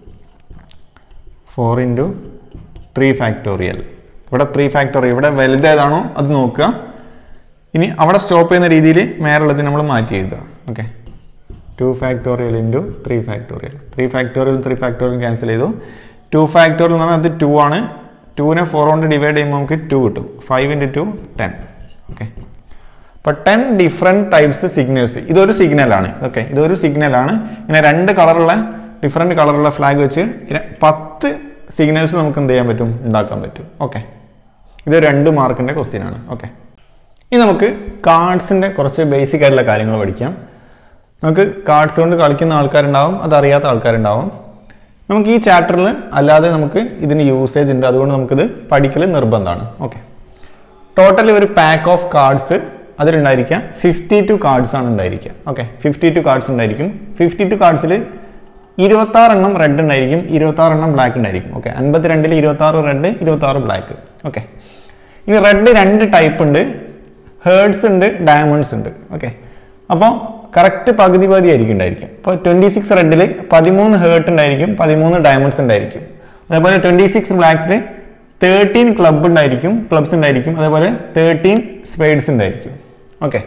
four into three factorial ഇവിടെ three factorial ഇവിടെ വലുതേതാണോ അത് നോക്കുക ഇനി അവിടെ സ്റ്റോപ്പ് ചെയ്യുന്ന രീതിയിൽ മേലുള്ളത് നമ്മൾ മാറ്റി എഴുതുക okay two factorial into three factorial three factorial three factorial cancel ചെയ്തു ടു ഫാക്ടോറിയൽ എന്ന് പറഞ്ഞാൽ അത് ടു ആണ് ടുവിനെ ഫോർ കൊണ്ട് ഡിവൈഡ് ചെയ്യുമ്പോൾ നമുക്ക് ടു കിട്ടും five into two ten okay അപ്പോൾ ടെൻ ഡിഫറെൻറ്റ് ടൈപ്സ് സിഗ്നൽസ് ഇതൊരു സിഗ്നലാണ് ഓക്കെ ഇതൊരു സിഗ്നലാണ് ഇങ്ങനെ രണ്ട് കളറുള്ള ഡിഫറെൻറ്റ് കളറുള്ള ഫ്ലാഗ് വെച്ച് ഇങ്ങനെ പത്ത് സിഗ്നൽസ് നമുക്ക് എന്ത് ചെയ്യാൻ പറ്റും ഉണ്ടാക്കാൻ പറ്റും ഓക്കെ ഇത് രണ്ട് മാർക്കിൻ്റെ ക്വസ്റ്റ്യൻ ആണ് ഓക്കെ ഇനി നമുക്ക് കാർഡ്സിൻ്റെ കുറച്ച് ബേസിക് ആയിട്ടുള്ള കാര്യങ്ങൾ പഠിക്കാം നമുക്ക് കാർഡ്സ് കൊണ്ട് കളിക്കുന്ന ആൾക്കാരുണ്ടാവും അതറിയാത്ത ആൾക്കാരുണ്ടാവും നമുക്ക് ഈ ചാപ്റ്ററിൽ അല്ലാതെ നമുക്ക് ഇതിന് യൂസേജ് ഉണ്ട് അതുകൊണ്ട് നമുക്കിത് പഠിക്കൽ നിർബന്ധമാണ് ഓക്കെ ടോട്ടലി ഒരു പാക്ക് ഓഫ് കാർഡ്സ് അതിലുണ്ടായിരിക്കുക ഫിഫ്റ്റി ടു കാർഡ്സ് ആണ് ഉണ്ടായിരിക്കുക ഓക്കെ ഫിഫ്റ്റി ടു കാർഡ്സ് ഉണ്ടായിരിക്കും ഫിഫ്റ്റി ടു കാർഡ്സിൽ ഇരുപത്താറ് എണ്ണം റെഡ് ഉണ്ടായിരിക്കും ഇരുപത്താറ് എണ്ണം ബ്ലാക്ക് ഉണ്ടായിരിക്കും ഓക്കെ അൻപത്തിരണ്ടിൽ ഇരുപത്താറ് റെഡ് ഇരുപത്താറ് ബ്ലാക്ക് ഓക്കെ ഇനി റെഡ് രണ്ട് ടൈപ്പ് ഉണ്ട് ഹേർഡ്സ് ഉണ്ട് ഡയമണ്ട്സ് ഉണ്ട് ഓക്കെ അപ്പോൾ കറക്റ്റ് പകുതി പകുതി ആയിരിക്കും ഉണ്ടായിരിക്കും അപ്പോൾ ട്വൻറ്റി സിക്സ് റെഡിൽ പതിമൂന്ന് ഹേർട്ട് ഉണ്ടായിരിക്കും പതിമൂന്ന് ഡയമണ്ട്സ് ഉണ്ടായിരിക്കും അതേപോലെ ട്വൻറ്റി സിക്സ് ബ്ലാക്കിൽ തേർട്ടീൻ ക്ലബ് ഉണ്ടായിരിക്കും ക്ലബ്സ് ഉണ്ടായിരിക്കും അതേപോലെ തേർട്ടീൻ സ്പേഡ്സ് ഉണ്ടായിരിക്കും ഓക്കെ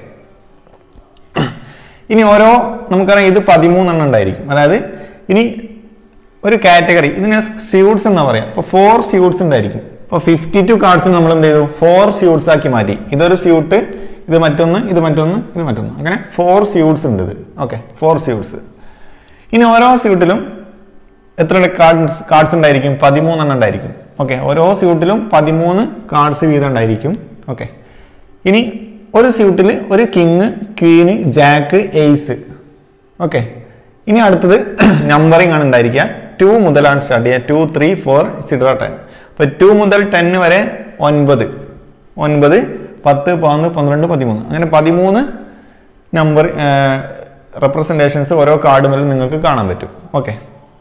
ഇനി ഓരോ നമുക്കറിയാം ഇത് പതിമൂന്നെണ്ണം ഉണ്ടായിരിക്കും അതായത് ഇനി ഒരു കാറ്റഗറി ഇതിനെ സ്യൂട്ട്സ് എന്നാ പറയാം അപ്പോൾ ഫോർ സ്യൂട്ട്സ് ഉണ്ടായിരിക്കും അപ്പോൾ ഫിഫ്റ്റി ടു കാർഡ്സ് നമ്മൾ എന്ത് ചെയ്തു ഫോർ സ്യൂട്ട്സ് ആക്കി മാറ്റി ഇതൊരു സ്യൂട്ട് ഇത് മറ്റൊന്ന് ഇത് മറ്റൊന്ന് ഇത് മറ്റൊന്ന് അങ്ങനെ ഫോർ സ്യൂട്ട്സ് ഉണ്ട് ഇത് ഓക്കെ ഫോർ സ്യൂട്ട്സ് ഇനി ഓരോ സ്യൂട്ടിലും എത്ര കാർഡ്സ് കാർഡ്സ് ഉണ്ടായിരിക്കും പതിമൂന്നെണ്ണം ഉണ്ടായിരിക്കും ഓക്കെ ഓരോ സ്യൂട്ടിലും പതിമൂന്ന് കാർഡ്സ് വീതം ഉണ്ടായിരിക്കും ഓക്കെ ഇനി ഒരു സ്യൂട്ടിൽ ഒരു king queen jack ace okay ഇനി അടുത്തത് നമ്പറിംഗ് ആണ് ഉണ്ടായിരിക്കുക ടു മുതലാണ് സ്റ്റാർട്ട് ചെയ്യുക ടു ത്രീ ഫോർ ചിഡ്ര ടെൻ അപ്പോൾ ടു മുതൽ ടെന്ന് വരെ ഒൻപത് ഒൻപത് പത്ത് പതിനൊന്ന് പന്ത്രണ്ട് പതിമൂന്ന് അങ്ങനെ പതിമൂന്ന് നമ്പർ റെപ്രസെൻറ്റേഷൻസ് ഓരോ കാർഡുമിലും നിങ്ങൾക്ക് കാണാൻ പറ്റും ഓക്കെ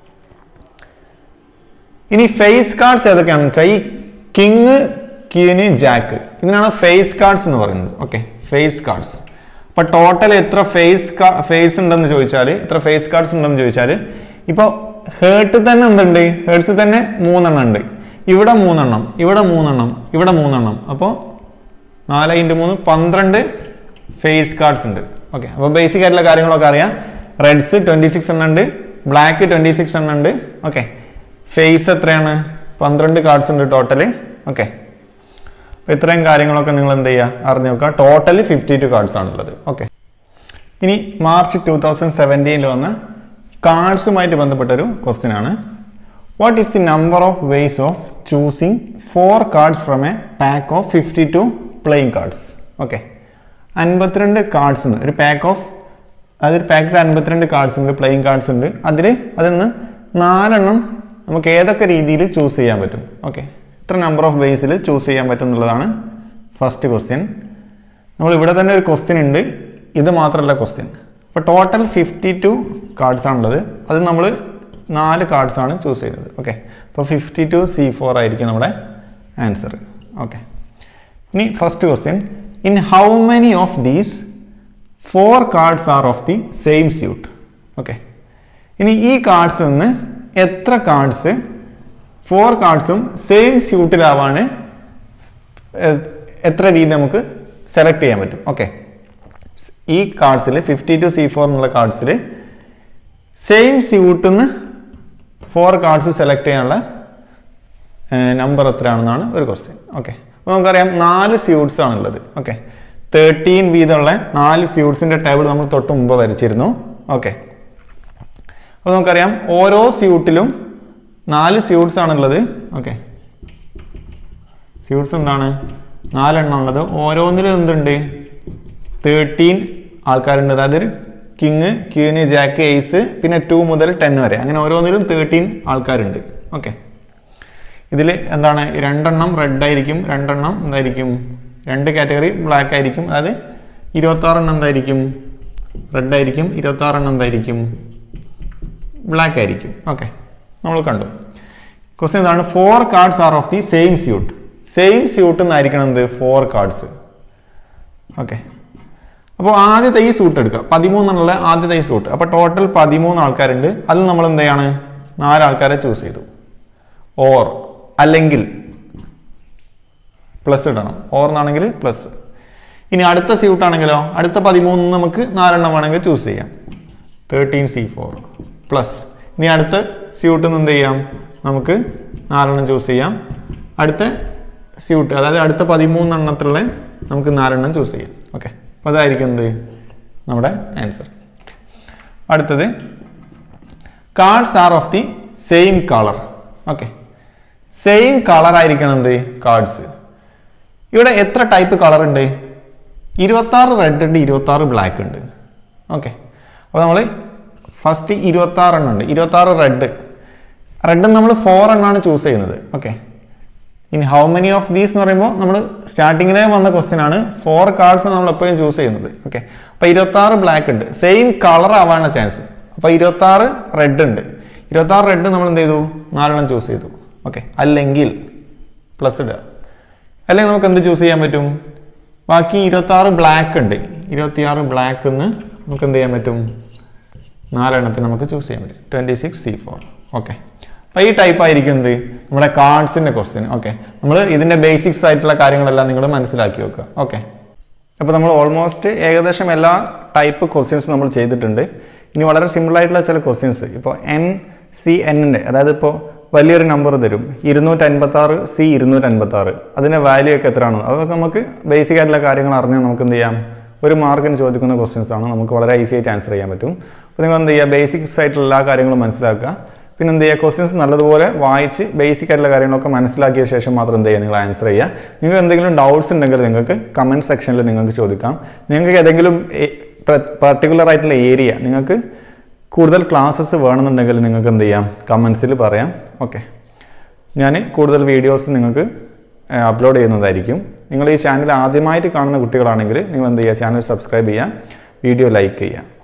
ഇനി ഫേസ് കാർഡ്സ് ഏതൊക്കെയാണെന്ന് വെച്ചാൽ ഈ കിങ് ക്യൂന് ജാക്ക് ഇതിനാണ് ഫേസ് കാർഡ്സ് എന്ന് പറയുന്നത് ഓക്കെ ഫേസ് കാർഡ്സ് അപ്പൊ ടോട്ടൽ എത്ര ഫേസ് ഫേസ് ഉണ്ടെന്ന് ചോദിച്ചാൽ എത്ര ഫേസ് കാർഡ്സ് ഉണ്ടെന്ന് ചോദിച്ചാൽ ഇപ്പോൾ ഹേർട്ട് തന്നെ എന്തുണ്ട് ഹേർട്സ് തന്നെ മൂന്നെണ്ണം ഉണ്ട് ഇവിടെ മൂന്നെണ്ണം ഇവിടെ മൂന്നെണ്ണം ഇവിടെ മൂന്നെണ്ണം അപ്പോൾ നാല് ഇൻറ്റു മൂന്ന് പന്ത്രണ്ട് ഫേസ് കാർഡ്സ് ഉണ്ട് ഓക്കെ അപ്പോൾ ബേസിക് ആയിട്ടുള്ള കാര്യങ്ങളൊക്കെ അറിയാം റെഡ്സ് ട്വൻറ്റി സിക്സ് എണ്ണം ഉണ്ട് ബ്ലാക്ക് ട്വൻറ്റി സിക്സ് എണ്ണം ഉണ്ട് ഓക്കെ ഫേസ് എത്രയാണ് പന്ത്രണ്ട് കാർഡ്സ് ഉണ്ട് ടോട്ടല് ഓക്കെ അപ്പോൾ ഇത്രയും കാര്യങ്ങളൊക്കെ നിങ്ങൾ എന്ത് ചെയ്യുക അറിഞ്ഞു നോക്കുക ടോട്ടല് ഫിഫ്റ്റി ടു കാർഡ്സ് ആണുള്ളത് ഓക്കെ ഇനി മാർച്ച് ടൂ തൗസൻഡ് സെവൻറ്റീനിൽ വന്ന കാർഡ്സുമായിട്ട് ബന്ധപ്പെട്ടൊരു ക്വസ്റ്റ്യൻ ആണ് what is the number of ways of choosing four cards from a pack of fifty two playing cards okay അൻപത്തിരണ്ട് കാർഡ്സ് ഉണ്ട് ഒരു പാക്ക് ഓഫ് അതൊരു പാക്കിൽ അൻപത്തിരണ്ട് കാർഡ്സ് ഉണ്ട് പ്ലേയിങ് കാർഡ്സ് ഉണ്ട് അതിൽ അതിൽ നിന്ന് നാലെണ്ണം നമുക്ക് ഏതൊക്കെ രീതിയിൽ ചൂസ് ചെയ്യാൻ പറ്റും ഓക്കെ ഇത്ര നമ്പർ ഓഫ് വേസിൽ ചൂസ് ചെയ്യാൻ പറ്റും എന്നുള്ളതാണ് ഫസ്റ്റ് ക്വസ്റ്റ്യൻ നമ്മൾ ഇവിടെ തന്നെ ഒരു ക്വസ്റ്റ്യൻ ഉണ്ട് ഇത് മാത്രമല്ല ക്വസ്റ്റ്യൻ അപ്പോൾ ടോട്ടൽ ഫിഫ്റ്റി ടു കാർഡ്സ് ആണുള്ളത് അത് നമ്മൾ നാല് കാർഡ്സ് ആണ് ചൂസ് ചെയ്തത് ഓക്കെ അപ്പോൾ ഫിഫ്റ്റി ടു സി ഫോർ ആയിരിക്കും നമ്മുടെ ആൻസർ ഓക്കെ ഇനി first question in how many of these four cards are of the same suit okay ഇനി ഈ കാർഡ്സിൽ നിന്ന് എത്ര കാർഡ്സ് ഫോർ കാർഡ്സും സെയിം സ്യൂട്ടിലാവാണ് എ- എത്ര രീതി നമുക്ക് സെലക്ട് ചെയ്യാൻ പറ്റും ഓക്കെ ഈ കാർഡ്സിൽ ഫിഫ്റ്റി ടു സി ഫോർ എന്നുള്ള കാർഡ്സിൽ സെയിം സ്യൂട്ടിൽ നിന്ന് ഫോർ കാർഡ്സ് സെലക്ട് ചെയ്യാനുള്ള നമ്പർ എത്രയാണെന്നാണ് ഒരു ക്വസ്റ്റ്യൻ ഓക്കെ അപ്പോൾ നമുക്കറിയാം നാല് സ്യൂട്ട്സ് ആണുള്ളത് ഓക്കെ തേർട്ടീൻ വീതമുള്ള നാല് സ്യൂട്ട്സിൻ്റെ ടേബിൾ നമ്മൾ തൊട്ട് മുമ്പ് വരച്ചിരുന്നു ഓക്കെ അപ്പോൾ നമുക്കറിയാം ഓരോ സ്യൂട്ടിലും നാല് സ്യൂട്ട്സ് ആണുള്ളത് ഓക്കെ സ്യൂട്ട്സ് എന്താണ് നാലെണ്ണം ഉള്ളത് ഓരോന്നിലും എന്തുണ്ട് തേർട്ടീൻ ആൾക്കാരുണ്ട് അതായത് കിങ് ക്യൂന് ജാക്ക് എയ്സ് പിന്നെ ടു മുതൽ ടെൻ വരെ അങ്ങനെ ഓരോന്നിലും തേർട്ടീൻ ആൾക്കാരുണ്ട് ഓക്കെ ഇതിൽ എന്താണ് രണ്ടെണ്ണം റെഡ് ആയിരിക്കും രണ്ടെണ്ണം എന്തായിരിക്കും രണ്ട് കാറ്റഗറി ബ്ലാക്ക് ആയിരിക്കും അതായത് ഇരുപത്താറെണ്ണം എന്തായിരിക്കും റെഡ് ആയിരിക്കും ഇരുപത്താറെണ്ണം എന്തായിരിക്കും ബ്ലാക്ക് ആയിരിക്കും ഓക്കെ നമ്മൾ കണ്ടു ക്വസ്റ്റ്യൻ ഇതാണ് four cards are of the same suit same suit എന്നായിരിക്കണം എന്ത് ഫോർ കാർഡ്സ് ഓക്കെ അപ്പോൾ ആദ്യത്തെ ഈ സൂട്ട് എടുക്കുക പതിമൂന്നുള്ള ആദ്യത്തെ ഈ സൂട്ട് അപ്പോൾ ടോട്ടൽ പതിമൂന്ന് ആൾക്കാരുണ്ട് അതിൽ നമ്മൾ എന്ത് ചെയ്യാണ് നാല് ആൾക്കാരെ ചൂസ് ചെയ്തു ഓർ അല്ലെങ്കിൽ പ്ലസ് ഇടണം ഓർ എന്നാണെങ്കിൽ പ്ലസ് ഇനി അടുത്ത സ്യൂട്ട് ആണെങ്കിലോ അടുത്ത പതിമൂന്ന് നമുക്ക് നാലെണ്ണം വേണമെങ്കിൽ ചൂസ് ചെയ്യാം തേർട്ടീൻ സി ഫോർ പ്ലസ് ഇനി അടുത്ത സ്യൂട്ടിൽ നിന്ന് എന്ത് ചെയ്യാം നമുക്ക് നാലെണ്ണം ചൂസ് ചെയ്യാം അടുത്ത സ്യൂട്ട് അതായത് അടുത്ത പതിമൂന്നെണ്ണത്തിലുള്ള നമുക്ക് നാലെണ്ണം ചൂസ് ചെയ്യാം ഓക്കെ അപ്പോൾ അതായിരിക്കും എന്ത് നമ്മുടെ ആൻസർ അടുത്തത് cards are of the same colour okay same colour ആയിരിക്കണം എന്ത് കാർഡ്സ് ഇവിടെ എത്ര ടൈപ്പ് കളർ ഉണ്ട് ഇരുപത്താറ് റെഡ് ഉണ്ട് ഇരുപത്താറ് ബ്ലാക്ക് ഉണ്ട് ഓക്കെ അപ്പോൾ നമ്മൾ ഫസ്റ്റ് ഇരുപത്താറ് എണ്ണം ഉണ്ട് ഇരുപത്താറ് റെഡ് റെഡ് നമ്മൾ ഫോർ എണ്ണാണ് ചൂസ് ചെയ്യുന്നത് ഓക്കെ ഇനി ഹൗ മെനി ഓഫ് ദീസ് എന്ന് പറയുമ്പോൾ നമ്മൾ സ്റ്റാർട്ടിങ്ങിലെ വന്ന ക്വസ്റ്റ്യൻ ആണ് ഫോർ കാർഡ്സ് നമ്മൾ എപ്പോഴും ചൂസ് ചെയ്യുന്നത് ഓക്കെ അപ്പോൾ ഇരുപത്താറ് ബ്ലാക്ക് ഉണ്ട് സെയിം കളർ ആവാനുള്ള ചാൻസ് അപ്പോൾ ഇരുപത്താറ് റെഡ് ഉണ്ട് ഇരുപത്താറ് റെഡ് നമ്മൾ എന്ത് ചെയ്തു നാലെണ്ണം ചൂസ് ചെയ്തു ഓക്കെ അല്ലെങ്കിൽ പ്ലസ് ഇടുക അല്ലെങ്കിൽ നമുക്ക് എന്ത് ചൂസ് ചെയ്യാൻ പറ്റും ബാക്കി ഇരുപത്താറ് ബ്ലാക്ക് ഉണ്ട് ഇരുപത്തിയാറ് ബ്ലാക്ക് എന്ന് നമുക്ക് എന്ത് ചെയ്യാൻ പറ്റും നാലെണ്ണത്തിന് നമുക്ക് ചൂസ് ചെയ്യാൻ പറ്റും twenty six C four okay അപ്പോൾ ഈ ടൈപ്പ് ആയിരിക്കും എന്ത് നമ്മുടെ കാർഡ്സിൻ്റെ ക്വസ്റ്റ്യൻ ഓക്കെ നമ്മൾ ഇതിൻ്റെ ബേസിക്സ് ആയിട്ടുള്ള കാര്യങ്ങളെല്ലാം നിങ്ങൾ മനസ്സിലാക്കി വെക്കുക ഓക്കെ അപ്പോൾ നമ്മൾ ഓൾമോസ്റ്റ് ഏകദേശം എല്ലാ ടൈപ്പ് ക്വസ്റ്റ്യൻസ് നമ്മൾ ചെയ്തിട്ടുണ്ട് ഇനി വളരെ സിമ്പിൾ ആയിട്ടുള്ള ചില ക്വസ്റ്റ്യൻസ് ഇപ്പോൾ എൻ സി എന്നിൻ്റെ അതായത് ഇപ്പോൾ വലിയൊരു നമ്പർ തരും ഇരുന്നൂറ്റി അൻപത്തി ആറ് സി ഇരുന്നൂറ്റി അൻപത്തി ആറ് അതിൻ്റെ വാല്യൂ ഒക്കെ എത്രയാണ് അതൊക്കെ നമുക്ക് ബേസിക് ആയിട്ടുള്ള കാര്യങ്ങൾ അറിഞ്ഞാൽ നമുക്ക് എന്ത് ചെയ്യാം ഒരു മാർക്കിന് ചോദിക്കുന്ന ക്വസ്റ്റ്യൻസ് ആണ് നമുക്ക് വളരെ ഈസി ആയിട്ട് ആൻസർ ചെയ്യാൻ പറ്റും അപ്പോൾ നിങ്ങൾ എന്ത് ചെയ്യുക ബേസിക്സ് ആയിട്ടുള്ള എല്ലാ കാര്യങ്ങളും മനസ്സിലാക്കുക പിന്നെ എന്ത് ചെയ്യുക ക്വസ്റ്റ്യൻസ് നല്ലതുപോലെ വായിച്ച് ബേസിക് ആയിട്ടുള്ള കാര്യങ്ങളൊക്കെ മനസ്സിലാക്കിയ ശേഷം മാത്രം എന്ത് ചെയ്യുക നിങ്ങൾ ആൻസർ ചെയ്യുക നിങ്ങൾക്ക് എന്തെങ്കിലും ഡൗട്ട്സ് ഉണ്ടെങ്കിൽ നിങ്ങൾക്ക് കമൻറ്റ് സെക്ഷനിൽ നിങ്ങൾക്ക് ചോദിക്കാം നിങ്ങൾക്ക് ഏതെങ്കിലും പർട്ടിക്കുലർ ആയിട്ടുള്ള ഏരിയ നിങ്ങൾക്ക് കൂടുതൽ ക്ലാസ്സസ് വേണമെന്നുണ്ടെങ്കിൽ നിങ്ങൾക്ക് എന്ത് ചെയ്യാം കമൻസിൽ പറയാം ഓക്കെ ഞാൻ കൂടുതൽ വീഡിയോസ് നിങ്ങൾക്ക് അപ്ലോഡ് ചെയ്യുന്നതായിരിക്കും നിങ്ങൾ ഈ ചാനൽ ആദ്യമായിട്ട് കാണുന്ന കുട്ടികളാണെങ്കിൽ നിങ്ങൾ എന്ത് ചെയ്യുക ചാനൽ സബ്സ്ക്രൈബ് ചെയ്യുക വീഡിയോ ലൈക്ക് ചെയ്യുക